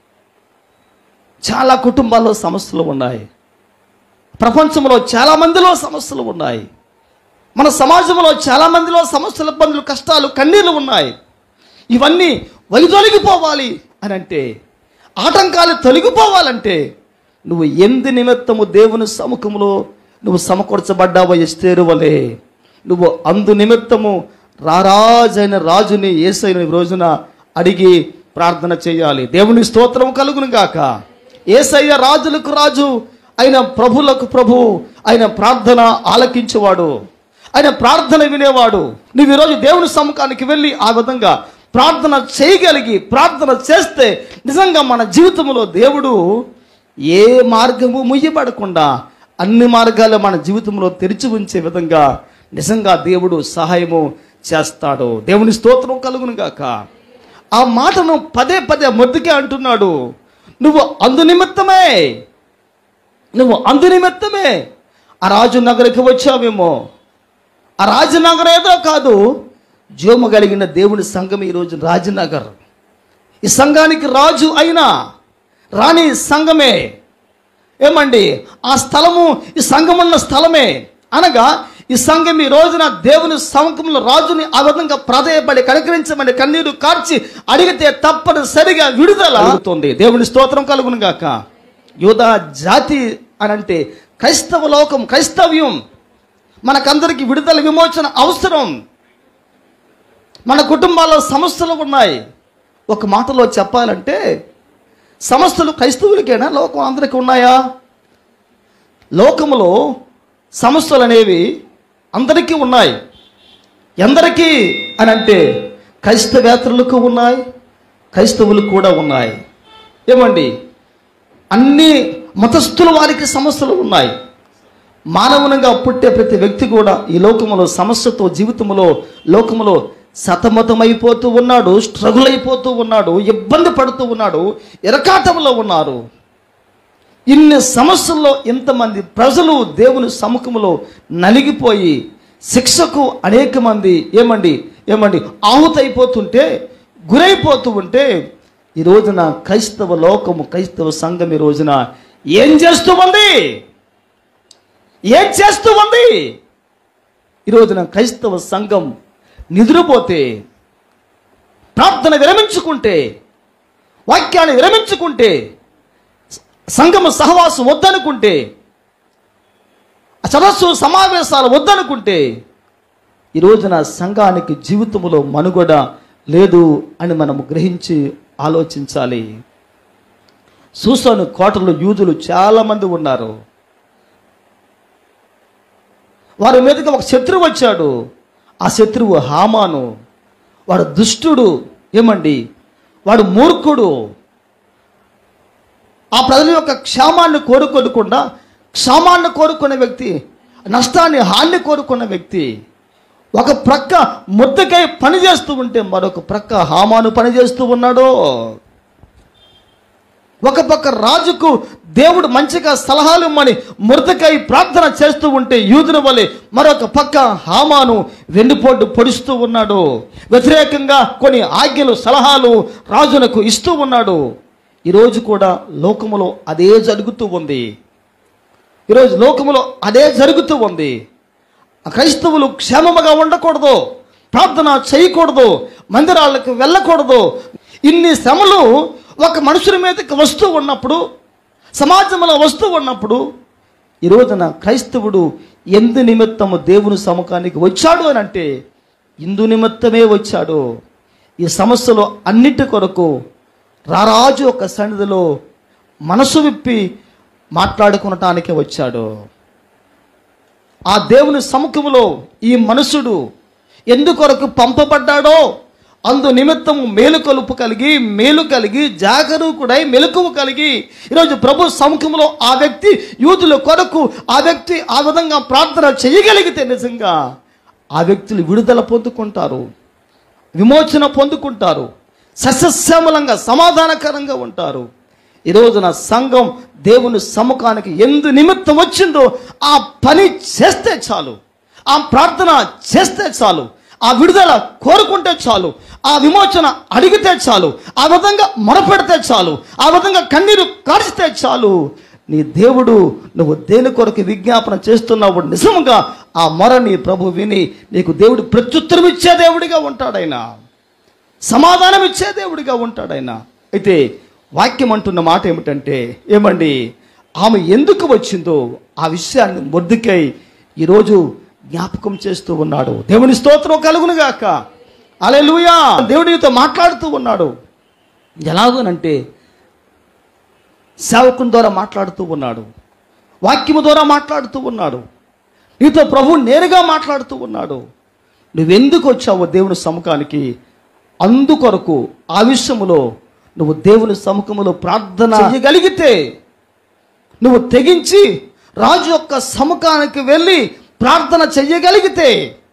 చాలా కుటుంబాల్లో సమస్యలు ఉన్నాయి ప్రపంచంలో చాలా మందిలో సమస్యలు ఉన్నాయి మన సమాజంలో చాలా మందిలో సమస్యలు ఇబ్బందులు కష్టాలు కన్నీళ్లు ఉన్నాయి ఇవన్నీ వైదొలిగిపోవాలి అని అంటే ఆటంకాలు తొలగిపోవాలంటే నువ్వు ఎందు నిమిత్తము దేవుని సముఖంలో నువ్వు సమకూర్చబడ్డావో ఎస్తేరు వలే నువ్వు అందు నిమిత్తము రారాజైన రాజుని ఏసైన ఈ రోజున అడిగి ప్రార్థన చేయాలి దేవుని స్తోత్రం కలుగును గాక ఏసయ్య రాజులకు రాజు ఆయన ప్రభులకు ప్రభు ఆయన ప్రార్థన ఆలకించేవాడు ఆయన ప్రార్థన వినేవాడు నువ్వు ఈరోజు దేవుని సముఖానికి వెళ్ళి ఆ విధంగా ప్రార్థన చేయగలిగి ప్రార్థన చేస్తే నిజంగా మన జీవితంలో దేవుడు ఏ మార్గము ముయ్యబడకుండా అన్ని మార్గాలు మన జీవితంలో తెరిచి ఉంచే విధంగా నిజంగా దేవుడు సహాయము చేస్తాడు దేవుని స్తోత్రం కలుగును గాక ఆ మాటను పదే పదే మొద్దుకే అంటున్నాడు నువ్వు అందు నిమిత్తమే నువ్వు అందు నిమిత్తమే ఆ రాజు నగరికి వచ్చావేమో ఆ రాజనగర్ ఏదో కాదు జీవము కలిగిన దేవుని సంఘం ఈరోజు రాజనగర్ ఈ సంఘానికి రాజు అయినా రాణి సంఘమే ఏమండి ఆ స్థలము ఈ సంఘం ఉన్న స్థలమే అనగా ఈ సంఘం ఈ రోజున దేవుని సముఖంలో రాజుని ఆ విధంగా ప్రాధేయపడి కనికరించమని కన్నీరు కార్చి అడిగితే తప్పనిసరిగా విడుదల అవుతుంది దేవుని స్తోత్రం కలుగును గాక యూదా జాతి అనంటే క్రైస్తవ లోకం క్రైస్తవ్యం మనకందరికి విడుదల విమోచన అవసరం మన కుటుంబాల్లో సమస్యలు ఉన్నాయి ఒక మాటలో చెప్పాలంటే సమస్యలు క్రైస్తవులకేనా లోకం అందరికీ ఉన్నాయా లోకములో సమస్యలు అనేవి అందరికీ ఉన్నాయి ఎందరికీ అని అంటే క్రైస్తవేతరులకు ఉన్నాయి క్రైస్తవులకు కూడా ఉన్నాయి ఏమండి అన్ని మతస్థుల వారికి సమస్యలు ఉన్నాయి మానవునిగా పుట్టే ప్రతి వ్యక్తి కూడా ఈ లోకములో సమస్యతో జీవితంలో లోకములో సతమతమైపోతూ ఉన్నాడు స్ట్రగుల్ అయిపోతూ ఉన్నాడు ఇబ్బంది పడుతూ ఉన్నాడు ఎరకాటంలో ఉన్నారు ఇన్ని సమస్యల్లో ఇంతమంది ప్రజలు దేవుని సముఖంలో నలిగిపోయి శిక్షకు అనేక మంది ఏమండి ఏమండి ఆహుతైపోతుంటే గురైపోతూ ఉంటే ఈ రోజున క్రైస్తవ లోకము క్రైస్తవ సంఘం ఈ రోజున ఏం చేస్తూ ఉంది ఏం చేస్తూ ఉంది ఈ రోజున క్రైస్తవ సంఘం నిద్రపోతే ప్రార్థన విరమించుకుంటే వాక్యాన్ని విరమించుకుంటే సంఘము సహవాసం వద్దనుకుంటే ఆ సదస్సు సమావేశాలు వద్దనుకుంటే ఈ రోజున సంఘానికి జీవితంలో మనుగడ లేదు అని మనము గ్రహించి ఆలోచించాలి సూసాను కోటలో యూదులు చాలామంది ఉన్నారు వారి మీదకి ఒక శత్రువు వచ్చాడు ఆ శత్రువు హామాను వాడు దుష్టుడు ఏమండి వాడు మూర్ఖుడు ఆ ప్రజల యొక్క క్షేమాన్ని కోరుకోకుండా క్షేమాన్ని కోరుకునే వ్యక్తి నష్టాన్ని హాన్ని కోరుకున్న వ్యక్తి ఒక ప్రక్క ముద్దకై పని చేస్తూ ఉంటే మరొక ప్రక్క హామాను పని చేస్తూ ఉన్నాడు ఒక పక్క రాజుకు దేవుడు మంచిగా సలహాలు ఇమ్మని మృతకై ప్రార్థన చేస్తూ ఉంటే యూదుల వలె మరొక పక్క హామాను వెన్నుపోటు పొడుస్తూ ఉన్నాడు వ్యతిరేకంగా కొన్ని ఆజ్ఞలు సలహాలు రాజులకు ఇస్తూ ఉన్నాడు ఈరోజు కూడా లోకములో అదే జరుగుతూ ఉంది ఈరోజు లోకములో అదే జరుగుతూ ఉంది క్రైస్తవులు క్షేమముగా ఉండకూడదు ప్రార్థన చేయకూడదు మందిరాలకు వెళ్ళకూడదు ఇన్ని శ్రమలు ఒక మనుషుల మీదకి వస్తూ ఉన్నప్పుడు సమాజంలో వస్తూ ఉన్నప్పుడు ఈ రోజున క్రైస్తవుడు ఎందు నిమిత్తము దేవుని సముఖానికి వచ్చాడు అని అంటే ఇందు నిమిత్తమే వచ్చాడు ఈ సమస్యలు అన్నిటి కొరకు రారాజు ఒక సన్నిధిలో మనసు విప్పి మాట్లాడుకునటానికి వచ్చాడు ఆ దేవుని సముఖములో ఈ మనుషుడు ఎందుకొరకు పంపబడ్డాడో అందు నిమిత్తం మేలుకొలుపు కలిగి మేలు కలిగి జాగరూకుడై మెలకువ కలిగి ఈరోజు ప్రభు సముఖంలో ఆ వ్యక్తి యూదుల కొరకు ఆ వ్యక్తి ఆ విధంగా ప్రార్థన చేయగలిగితే నిజంగా ఆ వ్యక్తులు విడుదల పొందుకుంటారు విమోచన పొందుకుంటారు సస్యశ్యామలంగా సమాధానకరంగా ఉంటారు ఈ రోజున సంఘం దేవుని సముఖానికి ఎందు నిమిత్తం వచ్చిందో ఆ పని చేస్తే చాలు ఆ ప్రార్థన చేస్తే చాలు ఆ విడుదల కోరుకుంటే చాలు ఆ విమోచన అడిగితే చాలు ఆ విధంగా మొరపెడితే చాలు ఆ విధంగా కన్నీరు కార్చితే చాలు నీ దేవుడు నువ్వు దేని కొరకు విజ్ఞాపన చేస్తున్నావు నిజంగా ఆ మొర నీ ప్రభు విని నీకు దేవుడు ప్రత్యుత్తరం ఇచ్చే దేవుడిగా ఉంటాడైనా సమాధానం ఇచ్చే దేవుడిగా ఉంటాడు ఆయన అయితే వాక్యం అంటున్న మాట ఏమిటంటే ఏమండి ఆమె ఎందుకు వచ్చిందో ఆ విషయాన్ని మొద్దుకై ఈరోజు జ్ఞాపకం చేస్తూ ఉన్నాడు దేవుని స్తోత్రం కలుగును గాక అలెలుయా దేవుడితో మాట్లాడుతూ ఉన్నాడు ఎలాగోనంటే సేవకుని ద్వారా మాట్లాడుతూ ఉన్నాడు వాక్యము ద్వారా మాట్లాడుతూ ఉన్నాడు నీతో ప్రభు నేరుగా మాట్లాడుతూ ఉన్నాడు నువ్వెందుకు వచ్చావో దేవుని సముఖానికి అందుకొరకు ఆ విషయములో నువ్వు దేవుని సముఖములో ప్రార్థన చేయగలిగితే నువ్వు తెగించి రాజు యొక్క సముఖానికి వెళ్ళి ప్రార్థన చెయ్యగలిగితే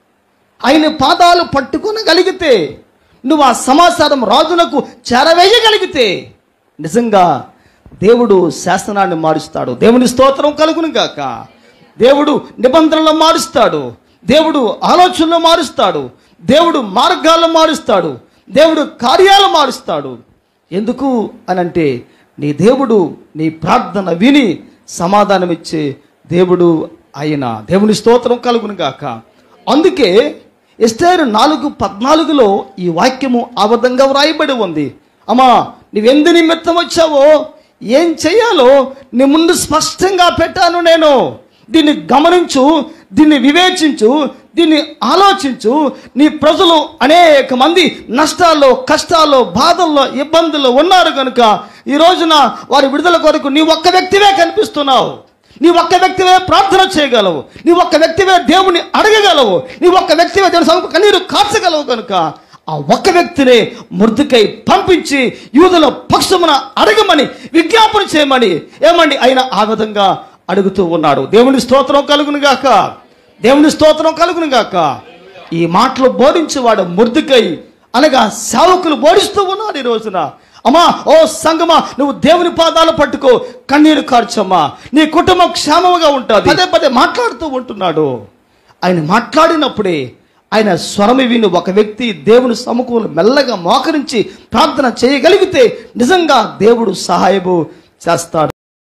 ఆయన పాదాలు పట్టుకొనగలిగితే నువ్వు ఆ సమాచారం రాజునకు చేరవేయగలిగితే నిజంగా దేవుడు శాసనాన్ని మారుస్తాడు దేవుని స్తోత్రం కలుగును గాక దేవుడు నిబంధనలు మారుస్తాడు దేవుడు ఆలోచనలు మారుస్తాడు దేవుడు మార్గాలను మారుస్తాడు దేవుడు కార్యాలు మారుస్తాడు ఎందుకు అనంటే నీ దేవుడు నీ ప్రార్థన విని సమాధానమిచ్చే దేవుడు ఆయన దేవుని స్తోత్రం కలుగును గాక అందుకే ఎస్తేరు నాలుగు పద్నాలుగులో ఈ వాక్యము ఆ విధంగా వ్రాయబడి ఉంది అమ్మా నువ్వెందు నిమిత్తం వచ్చావో ఏం చెయ్యాలో నీ ముందు స్పష్టంగా పెట్టాను నేను దీన్ని గమనించు దీన్ని వివేచించు దీన్ని ఆలోచించు నీ ప్రజలు అనేక మంది నష్టాల్లో కష్టాల్లో బాధల్లో ఇబ్బందుల్లో ఉన్నారు కనుక ఈ రోజున వారి విడుదల కొరకు నీ ఒక్క వ్యక్తివే కనిపిస్తున్నావు నీ ఒక్క వ్యక్తివే ప్రార్థన చేయగలవు నీ ఒక్క వ్యక్తివే దేవుని అడగగలవు నీ ఒక్క వ్యక్తివే దేవుని సమీప కన్నీరు కార్చగలవు కనుక ఆ ఒక్క వ్యక్తినే మృతికై పంపించి యూదుల పక్షమున అడగమని విజ్ఞాపన చేయమని ఏమండి ఆయన ఆ విధంగా అడుగుతూ ఉన్నాడు దేవుని స్తోత్రం కలుగును గాక దేవుని స్తోత్రం కలుగును గాక ఈ మాటలు బోధించేవాడు మృతికై అనగా సేవకులు బోధిస్తూ ఉన్నాడు ఈ రోజున అమ్మా ఓ సంగమా నువ్వు దేవుని పాదాలు పట్టుకో కన్నీరు కార్చమ్మా నీ కుటుంబం క్షేమముగా ఉంటుంది పదే పదే మాట్లాడుతూ ఉంటున్నాడు ఆయన మాట్లాడినప్పుడే ఆయన స్వరమి విని ఒక వ్యక్తి దేవుని సముఖంలో మెల్లగా మోకరించి ప్రార్థన చేయగలిగితే నిజంగా దేవుడు సహాయము చేస్తాడు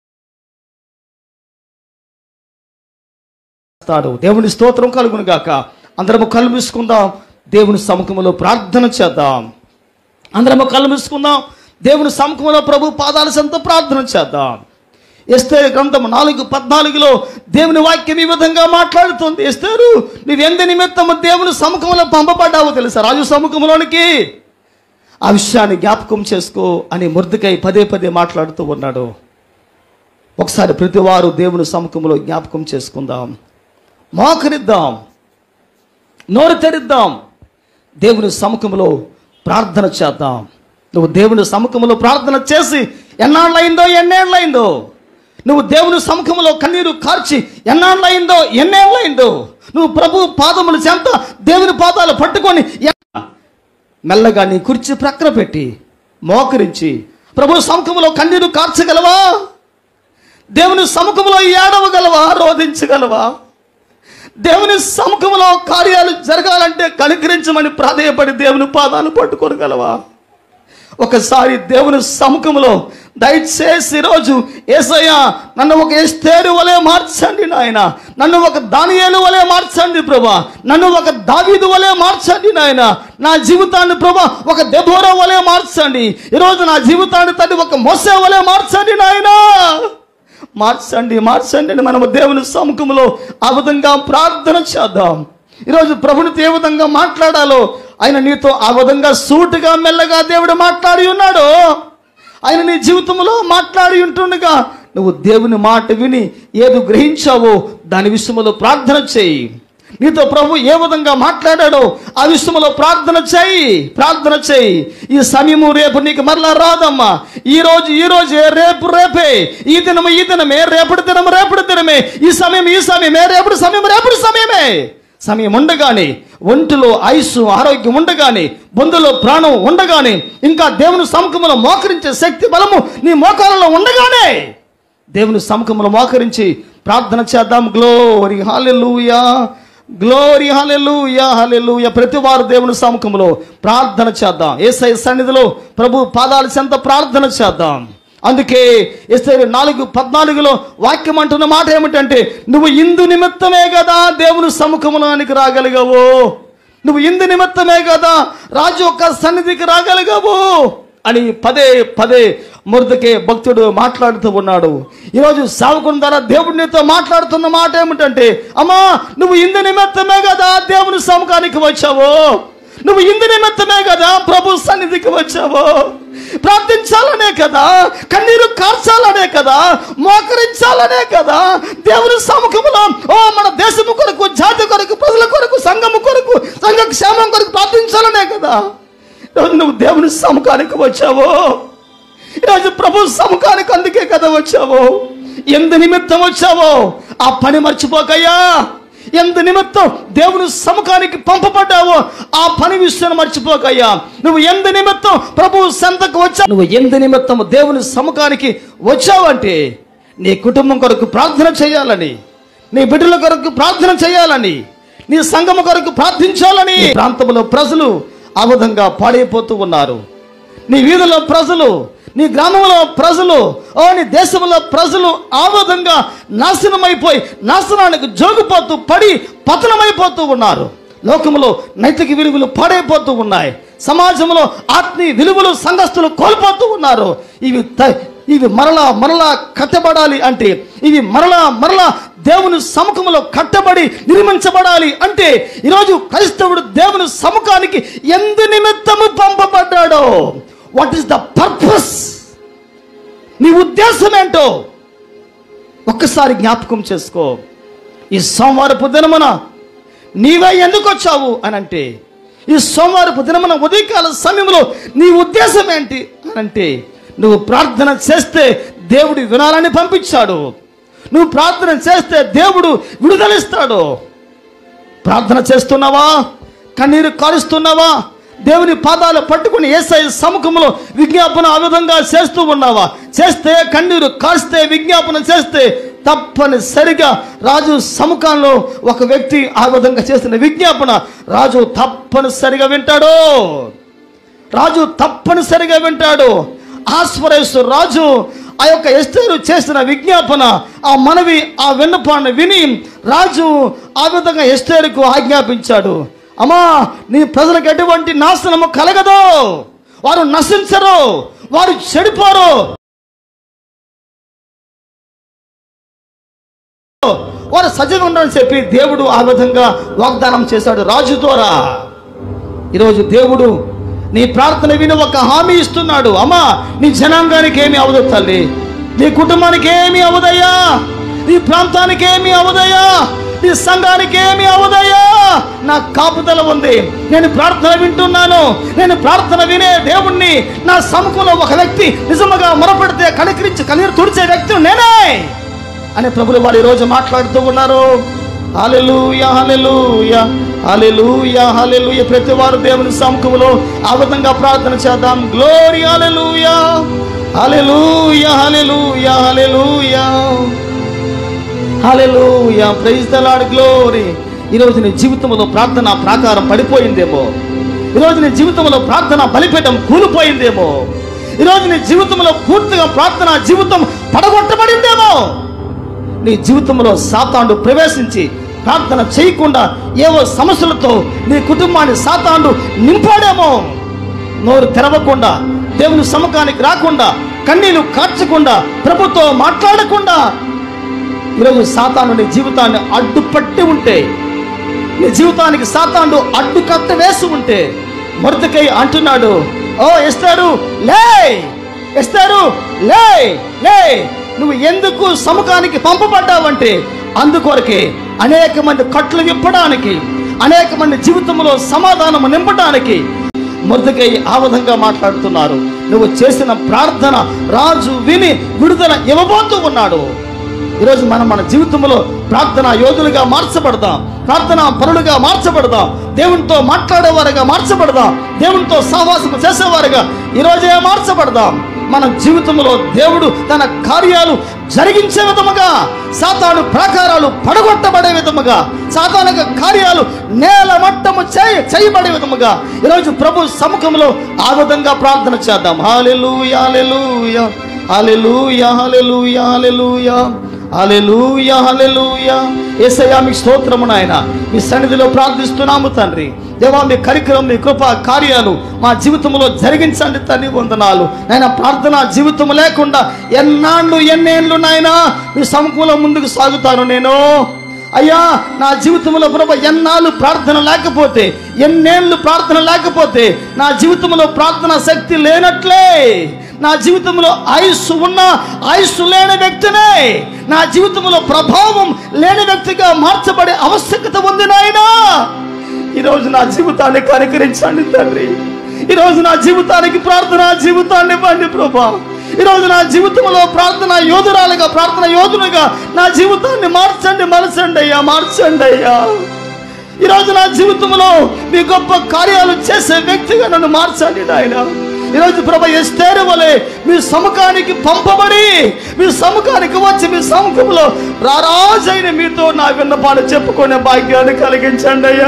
చేస్తాడు దేవుని స్తోత్రం కలుగును గాక అందరము కళ్ళు మూసుకుందాం దేవుని సముఖంలో ప్రార్థన చేద్దాం అందరము కళ్ళు మూసుకుందాం దేవుని సముఖంలో ప్రభు పాదాల సంత ప్రార్థన చేద్దాం ఎస్తే గ్రంథం నాలుగు పద్నాలుగులో దేవుని వాక్యం ఈ విధంగా మాట్లాడుతుంది ఎస్తారు నువ్వెందు నిమిత్తము దేవుని సముఖంలో పంపబడ్డావో తెలుసా రాజు సముఖంలోనికి ఆ విషయాన్ని జ్ఞాపకం చేసుకో అని ముర్దుకై పదే పదే మాట్లాడుతూ ఉన్నాడు ఒకసారి ప్రతివారు దేవుని సముఖంలో జ్ఞాపకం చేసుకుందాం మోకరిద్దాం నోరు తెరిద్దాం దేవుని సముఖంలో ప్రార్థన చేద్దాం నువ్వు దేవుని సముఖంలో ప్రార్థన చేసి ఎన్నాళ్ళయిందో ఎన్నేళ్ళయిందో నువ్వు దేవుని సముఖంలో కన్నీరు కార్చి ఎన్నాళ్ళయిందో ఎన్నేళ్ళయిందో నువ్వు ప్రభు పాదములు చెంత దేవుని పాదాలు పట్టుకొని ఎ- మెల్లగా నీ కుర్చీ ప్రక్కన పెట్టి మోకరించి ప్రభు సముఖంలో కన్నీరు కార్చగలవా దేవుని సముఖంలో ఏడవగలవా రోధించగలవా దేవుని సముఖంలో కార్యాలు జరగాలంటే కనికరించమని ప్రాధేయపడి దేవుని పాదాలు పట్టుకోగలవా ఒకసారి దేవుని సముఖంలో దయచేసి ఈరోజు ఏసయ్య నన్ను ఒక ఎస్తేరు వలె మార్చండి నాయన నన్ను ఒక దానియేలు వలె మార్చండి ప్రభా నన్ను ఒక దావీదు వలె మార్చండి నాయన నా జీవితాన్ని ప్రభా ఒక దెబోర వలె మార్చండి ఈరోజు నా జీవితాన్ని తండ్రి ఒక మోసే వలె మార్చండి నాయనా మార్చండి మార్చండి అని మనము దేవుని సముఖంలో ఆ విధంగా ప్రార్థన చేద్దాం ఈరోజు ప్రభునితో ఏ విధంగా మాట్లాడాలో ఆయన నీతో ఆ విధంగా సూటిగా మెల్లగా దేవుడు మాట్లాడి ఉన్నాడు ఆయన నీ జీవితంలో మాట్లాడి ఉంటుండగా నువ్వు దేవుని మాట విని ఏది గ్రహించావో దాని విషయంలో ప్రార్థన చేయి నీతో ప్రభు ఏ విధంగా మాట్లాడాడో ఆ విషయంలో ప్రార్థన చేయి ప్రార్థన చేయి ఈ సమయము రేపు నీకు మరలా రాదమ్మా ఈ రోజు ఈ రోజే రేపు రేపే ఈ దినము ఈ దినమే రేపటి దినము రేపటి దినమే ఈ సమయం ఈ సమయమే రేపటి సమయం రేపటి సమయమే సమయం ఉండగానే ఒంటిలో ఆయుస్సు ఆరోగ్యం ఉండగానే బొందులో ప్రాణం ఉండగానే ఇంకా దేవుని సముఖంలో మోకరించే శక్తి బలము నీ మోకాలలో ఉండగానే దేవుని సముఖంలో మోకరించి ప్రార్థన చేద్దాం glory hallelujah glory hallelujah hallelujah ప్రతి వారు దేవుని సముఖంలో ప్రార్థన చేద్దాం ఏసై సన్నిధిలో ప్రభు పాదాల చెంత ప్రార్థన చేద్దాం అందుకే ఎస్ఐ నాలుగు పద్నాలుగులో వాక్యం అంటున్న మాట ఏమిటంటే నువ్వు ఇందు నిమిత్తమే కదా దేవుని సముఖంలోనికి రాగలిగావు నువ్వు ఇందు నిమిత్తమే కదా రాజు యొక్క సన్నిధికి రాగలిగావు అని పదే పదే మురదకే భక్తుడు మాట్లాడుతూ ఉన్నాడు ఈరోజు సావుకుని ద్వారా దేవుడి నీతో మాట్లాడుతున్న మాట ఏమిటంటే అమ్మా నువ్వు ఇందు నిమిత్తమే కదా దేవుని సముఖానికి వచ్చావు నువ్వు ఇందు నిమిత్తమే కదా ప్రభు సన్నిధికి వచ్చావు ప్రార్థించాలనే కదా కన్నీరు కార్చాలనే కదా మోకరించాలనే కదా దేవుని సముఖంలో ఓ మన దేశము కొరకు జాతి కొరకు ప్రజల కొరకు సంఘము కొరకు సంఘ క్షేమం కొరకు ప్రార్థించాలనే కదా ఈరోజు నువ్వు దేవుని సముఖానికి వచ్చావు ఈరోజు ప్రభు సముఖానికి అందుకే కదా వచ్చావు ఎందు నిమిత్తం వచ్చావో ఆ పని మర్చిపోకయ్యా ఎందు నిమిత్తం దేవుని సముఖానికి పంపబడ్డావో ఆ పని విషయాన్ని మర్చిపోకయ్యా నువ్వు ఎందు నిమిత్తం ప్రభు సంతకు వచ్చా నువ్వు ఎందు నిమిత్తం దేవుని సముఖానికి వచ్చావంటే నీ కుటుంబం కొరకు ప్రార్థన చేయాలని నీ బిడ్డల కొరకు ప్రార్థన చేయాలని నీ సంఘము కొరకు ప్రార్థించాలని ఈ ప్రాంతంలో ప్రజలు ఆ విధంగా పాడైపోతూ ఉన్నారు నీ వీధిలో ప్రజలు నీ గ్రామంలో ప్రజలు ఓ నీ దేశంలో ప్రజలు ఆ విధంగా నాశనమైపోయి నాశనానికి జోగిపోతూ పడి పతనమైపోతూ ఉన్నారు లోకంలో నైతిక విలువలు పాడైపోతూ ఉన్నాయి సమాజంలో ఆత్మీయ విలువలు సంఘస్థులు కోల్పోతూ ఉన్నారు ఇవి త- ఇవి మరలా మరలా కట్టబడాలి అంటే ఇవి మరలా మరలా దేవుని సముఖంలో కట్టబడి నిర్మించబడాలి అంటే ఈరోజు క్రైస్తవుడు దేవుని సముఖానికి ఎందు నిమిత్తము పంపబడ్డాడో వాట్ ఈస్ ద పర్పస్ నీ ఉద్దేశం ఏంటో ఒక్కసారి జ్ఞాపకం చేసుకో ఈ సోమవారపు దినమున నీవే ఎందుకు వచ్చావు అని అంటే ఈ సోమవారపు దినమున ఉదయకాల సమయంలో నీ ఉద్దేశం ఏంటి అని అంటే నువ్వు ప్రార్థన చేస్తే దేవుడు వినాలని పంపించాడు నువ్వు ప్రార్థన చేస్తే దేవుడు విడుదలిస్తాడు ప్రార్థన చేస్తున్నావా కన్నీరు కారుస్తున్నావా దేవుని పాదాలు పట్టుకుని ఏసై సముఖంలో విజ్ఞాపన ఆ విధంగా చేస్తూ ఉన్నావా చేస్తే కన్నీరు కాస్తే విజ్ఞాపన చేస్తే తప్పనిసరిగా రాజు సముఖంలో ఒక వ్యక్తి ఆ విధంగా చేసిన విజ్ఞాపన రాజు తప్పనిసరిగా వింటాడు రాజు తప్పనిసరిగా వింటాడు ఆస్వరేశ్వర రాజు ఆ యొక్క ఎస్తేరు చేసిన విజ్ఞాపన ఆ మనవి ఆ విన్నపాన్ని విని రాజు ఆ విధంగా ఎస్తేరుకు ఆజ్ఞాపించాడు అమ్మా నీ ప్రజలకు ఎటువంటి నాశనము కలగదు వారు నశించరు వారు చెడిపోరు వారు సజీవంగా ఉండాలని చెప్పి దేవుడు ఆ విధంగా వాగ్దానం చేశాడు రాజు ద్వారా ఈరోజు దేవుడు నీ ప్రార్థన విని ఒక హామీ ఇస్తున్నాడు అమ్మా నీ జనాంగానికి ఏమి అవదు తల్లి నీ కుటుంబానికి ఏమి అవదయ్యా నీ ప్రాంతానికి ఏమి అవదయ్యా నీ సంఘానికి ఏమి అవదయ్యా నా కాపుదల ఉంది నేను ప్రార్థన వింటున్నాను నేను ప్రార్థన వినే దేవుణ్ణి నా సముఖంలో ఒక వ్యక్తి నిజముగా మొరపెడితే కనికరించి కన్నీరు తుడిచే వ్యక్తి నేనే అని ప్రభులు వారు ఈరోజు మాట్లాడుతూ ఉన్నారు హాలెలూయా హాలెలూయా హాలెలూయా హాలెలూయా ప్రతి వారు దేవుని సముఖంలో ఆ విధంగా ప్రార్థన చేద్దాం glory hallelujah hallelujah hallelujah hallelujah hallelujah praise the lord glory ఈరోజు నీ జీవితంలో ప్రార్థన ప్రాకారం పడిపోయిందేమో ఈరోజు నీ జీవితంలో ప్రార్థన బలిపీఠం కూలిపోయిందేమో ఈరోజు నీ జీవితంలో పూర్తిగా ప్రార్థన జీవితం పడగొట్టబడిందేమో నీ జీవితంలో సాతాండు ప్రవేశించి ప్రార్థన చేయకుండా ఏవో సమస్యలతో నీ కుటుంబాన్ని సాతాండు నింపాడేమో నోరు తెరవకుండా దేవుని సముఖానికి రాకుండా కన్నీళ్లు కార్చకుండా ప్రభుతో మాట్లాడకుండా ఈరోజు సాతాను నీ జీవితాన్ని అడ్డుపట్టి ఉంటే నీ జీవితానికి సాతాను అడ్డుకట్ట వేసి ఉంటే మొరతకై అంటున్నాడు ఓ ఎస్తారు లే ఎస్తారు లే లే నువ్వు ఎందుకు సముఖానికి పంపబడ్డావంటే అందుకొరకే అనేక మంది కట్లు విప్పడానికి అనేక మంది జీవితంలో సమాధానం నింపడానికి మొదకై ఆ విధంగా మాట్లాడుతున్నారు నువ్వు చేసిన ప్రార్థన రాజు విని విడుదల ఇవ్వబోతూ ఉన్నాడు ఈరోజు మనం మన జీవితంలో ప్రార్థన యోధులుగా మార్చబడదాం ప్రార్థన పరులుగా మార్చబడదాం దేవునితో మాట్లాడేవారుగా మార్చబడదాం దేవునితో సహవాసం చేసేవారుగా ఈరోజే మార్చబడదాం మన జీవితంలో దేవుడు తన కార్యాలు జరిగించే విధముగా సాతాను ప్రాకారాలు పడగొట్టబడే విధముగా సాతానిక కార్యాలు నేల మట్టము చేయ చేయబడే విధముగా ఈరోజు ప్రభు సముఖంలో ఆ విధంగా ప్రార్థన చేద్దాం hallelujah hallelujah hallelujah hallelujah hallelujah hallelujah hallelujah Yesayya మీ స్తోత్రము నాయన మీ సన్నిధిలో ప్రార్థిస్తున్నాము తండ్రి దేవా మీ కరికరం మీ కృప కార్యాలు మా జీవితంలో జరిగించండి తండ్రి వందనాలు నాయన ప్రార్థన జీవితం లేకుండా ఎన్నాళ్ళు ఎన్నేళ్ళు నాయన మీ సముఖంలో ముందుకు సాగుతాను నేను అయ్యా నా జీవితంలో ప్రభు ఎన్నాళ్ళు ప్రార్థన లేకపోతే ఎన్నేళ్ళు ప్రార్థన లేకపోతే నా జీవితంలో ప్రార్థన శక్తి లేనట్లే నా జీవితంలో ఆయుస్సు ఉన్న ఆయుస్సు లేని వ్యక్తినే నా జీవితంలో ప్రభావం లేని వ్యక్తిగా మార్చబడే ఆవశ్యకత ఉంది నాయనా ఈరోజు నా జీవితాన్ని కనికరించండి తండ్రి ఈరోజు నా జీవితానికి ప్రార్థన జీవితాన్ని ఇవ్వండి ప్రభా ఈరోజు నా జీవితంలో ప్రార్థన యోధురాలుగా ప్రార్థన యోధునిగా నా జీవితాన్ని మార్చండి మలచండి అయ్యా మార్చండి అయ్యా ఈరోజు నా జీవితంలో మీ గొప్ప కార్యాలు చేసే వ్యక్తిగా నన్ను మార్చండి నాయన ఈరోజు ప్రభ ఎస్తేరు వలె మీ సముఖానికి పంపబడి మీ సముఖానికి వచ్చి మీ సముఖంలో రారాజైన మీతో నా విన్నపాలు చెప్పుకునే భాగ్యాన్ని కలిగించండి అయ్యా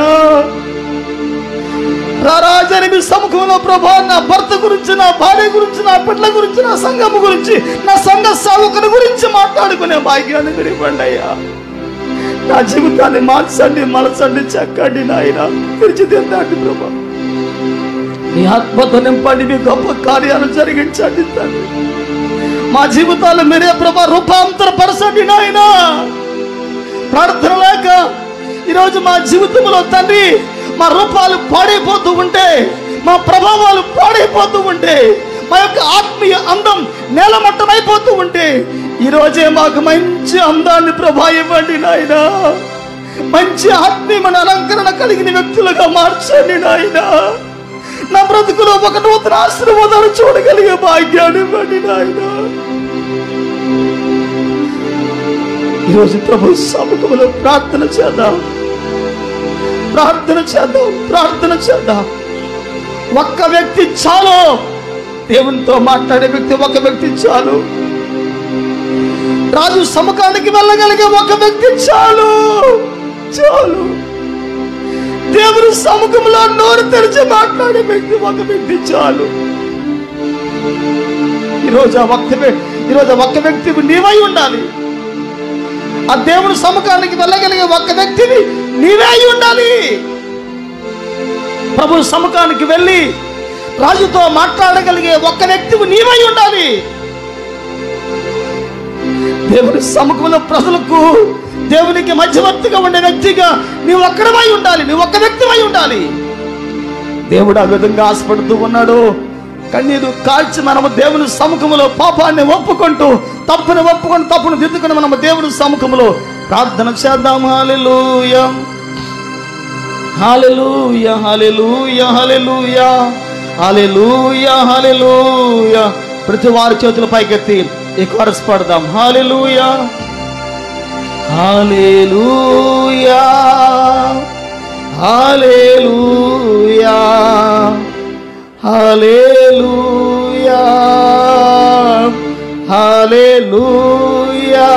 రారాజని మీ సముఖంలో ప్రభా నా భర్త గురించి నా భార్య గురించి నా బిడ్డల గురించి నా సంఘము గురించి నా సంఘ సేవకుని గురించి మాట్లాడుకునే భాగ్యాన్ని మీరు ఇవ్వండి అయ్యా నా జీవితాన్ని మార్చండి మలచండి చక్కండి నాయన తీర్చిదిద్దండి ప్రభా మీ ఆత్మతో నింపండి మీ గొప్ప కార్యాలు జరిగించండి తండ్రి మా జీవితాలు మీరే ప్రభా రూపాంతర పరచండి నాయన ప్రార్థన లేక ఈరోజు మా జీవితంలో తండ్రి మా రూపాలు పాడైపోతూ ఉంటే మా ప్రభావాలు పాడైపోతూ ఉంటే మా యొక్క ఆత్మీయ అందం నేలమట్టమైపోతూ ఉంటే ఈరోజే మాకు మంచి అందాన్ని ప్రభా ఇవ్వండి నాయన మంచి ఆత్మీయమైన అలంకరణ కలిగిన వ్యక్తులుగా మార్చండి నాయన నా బ్రతుకులో ఒక నూతన ఆశీర్వాదాలు చూడగలిగే భాగ్యాన్ని ఇవ్వండి నాయన ఈరోజు ప్రభు సముఖంలో ప్రార్థన చేద్దాం ప్రార్థన చేద్దాం ప్రార్థన చేద్దాం ఒక్క వ్యక్తి చాలు దేవునితో మాట్లాడే వ్యక్తి ఒక వ్యక్తి చాలు రాజు సముఖానికి వెళ్ళగలిగే ఒక వ్యక్తి చాలు చాలు దేవుని సముఖంలో నోరు తెరిచి మాట్లాడే వ్యక్తి ఒక వ్యక్తి చాలు ఈరోజు ఆ ఒక్క వ్య- ఈరోజు ఆ ఒక్క వ్యక్తి నీవై ఉండాలి ఆ దేవుని సముఖానికి వెళ్ళగలిగే ఒక్క వ్యక్తిని నీవే అయి ఉండాలి ప్రభు సముఖానికి వెళ్ళి రాజుతో మాట్లాడగలిగే ఒక్క వ్యక్తివి నీవై ఉండాలి దేవుని సముఖంలో ప్రజలకు దేవునికి మధ్యవర్తిగా ఉండే వ్యక్తిగా నీవు ఒక్కడమై ఉండాలి నీవు ఒక్క వ్యక్తివై ఉండాలి దేవుడు ఆ విధంగా ఆశపడుతూ ఉన్నాడు కన్నీరు కాల్చి మనము దేవుని సముఖములో పాపాన్ని ఒప్పుకుంటూ తప్పుని ఒప్పుకొని తప్పును దిద్దుకుని మనము దేవుని సముఖములో ప్రార్థన చేద్దాం hallelujah hallelujah hallelujah hallelujah hallelujah hallelujah ప్రతి వారి చేతుల పైకెత్తి ఈ కోరస్ పాడదాం hallelujah hallelujah hallelujah hallelujah hallelujah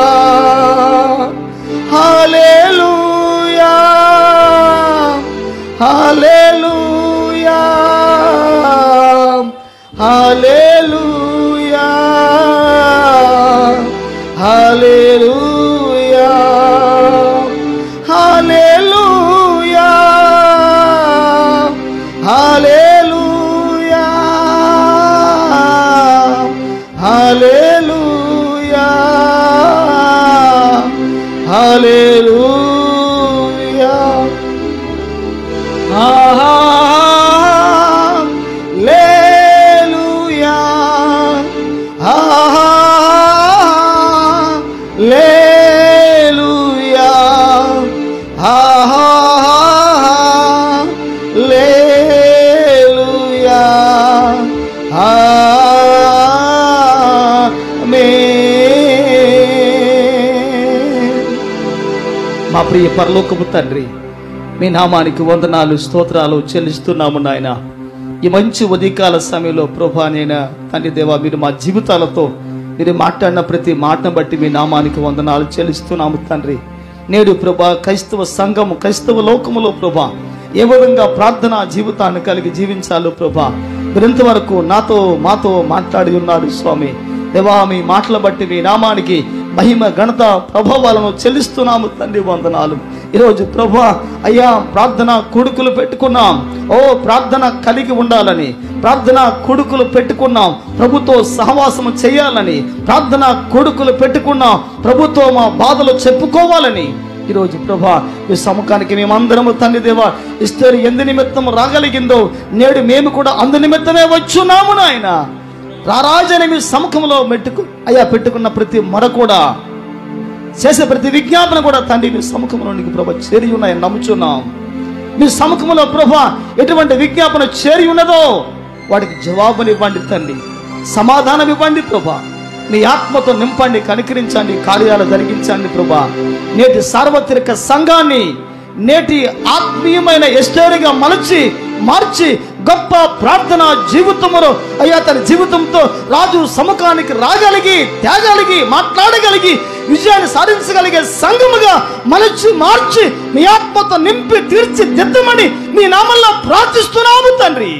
hallelujah hallelujah hallelujah hallelujah hallelujah hallelujah hallelujah hallelujah hallelujah hallelujah hallelujah amen మా ప్రియ పరలోకపు తండ్రి మీ నామానికి వందనాలు స్తోత్రాలు చెల్లిస్తున్నాము నాయన ఈ మంచి ఉదయకాల సమయంలో ప్రభా నేను తండ్రి దేవా మీరు మా జీవితాలతో మీరు మాట్లాడిన ప్రతి మాటను బట్టి మీ నామానికి వందనాలు చెల్లిస్తున్నాము తండ్రి నేడు ప్రభా క్రైస్తవ సంఘము క్రైస్తవ లోకములో ప్రభా ఏ విధంగా ప్రార్థన జీవితాన్ని కలిగి జీవించాలో ప్రభా మీరింతవరకు నాతో మాతో మాట్లాడి ఉన్నారు స్వామి దేవా మీ మాటల బట్టి మీ నామానికి మహిమ ఘనత ప్రభావాలను చెల్లిస్తున్నాము తండ్రి వందనాలు ఈరోజు ప్రభా అయ్యా ప్రార్థన కొడుకులు పెట్టుకున్నాం ఓ ప్రార్థన కలిగి ఉండాలని ప్రార్థన కొడుకులు పెట్టుకున్నాం ప్రభుతో సహవాసము చేయాలని ప్రార్థన కొడుకులు పెట్టుకున్నాం ప్రభుతో మా బాధలు చెప్పుకోవాలని ఈరోజు ప్రభా ఈ సముఖానికి మేమందరము తండ్రి దేవా ఇస్తారు ఎందు నిమిత్తం రాగలిగిందో నేడు మేము కూడా అందు నిమిత్తమే వచ్చున్నాము నాయన రారాజని మీ సముఖంలో మెట్టుకు అయ్యా పెట్టుకున్న ప్రతి మొర కూడా చేసే ప్రతి విజ్ఞాపన కూడా తండ్రి మీ సముఖంలో నీకు ప్రభా చేరి ఉన్నాయని నమ్ముచున్నాం మీ సముఖంలో ప్రభా ఎటువంటి విజ్ఞాపన చేరి ఉన్నదో వాటికి జవాబునివ్వండి తండ్రి సమాధానం ఇవ్వండి ప్రభా మీ ఆత్మతో నింపండి కనికరించండి కార్యాలు జరిగించండి ప్రభా నేటి సార్వత్రిక సంఘాన్ని నేటి ఆత్మీయమైన ఎస్టేరుగా మలచి మార్చి గొప్ప ప్రార్థన జీవితములో అయ్యా తన జీవితంతో రాజు సముఖానికి రాగలిగి తేగలిగి మాట్లాడగలిగి విజయాన్ని సాధించగలిగే సంఘముగా మలచి మార్చి మీ ఆత్మతో నింపి తీర్చి దిద్దమని మీ నామంలో ప్రార్థిస్తున్నాము తండ్రి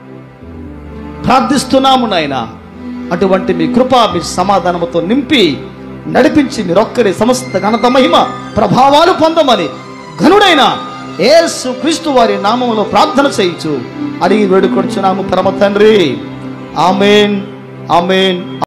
ప్రార్థిస్తున్నాము నాయన అటువంటి మీ కృప మీ సమాధానముతో నింపి నడిపించి మీరొక్కరి సమస్త ఘనత మహిమ ప్రభావాలు పొందమని ఘనుడైన యేసు క్రీస్తు వారి నామములో ప్రార్థన చేయించు అడిగి వేడుకొచ్చున్నాము పరమ తండ్రి ఆమెన్ ఆమెన్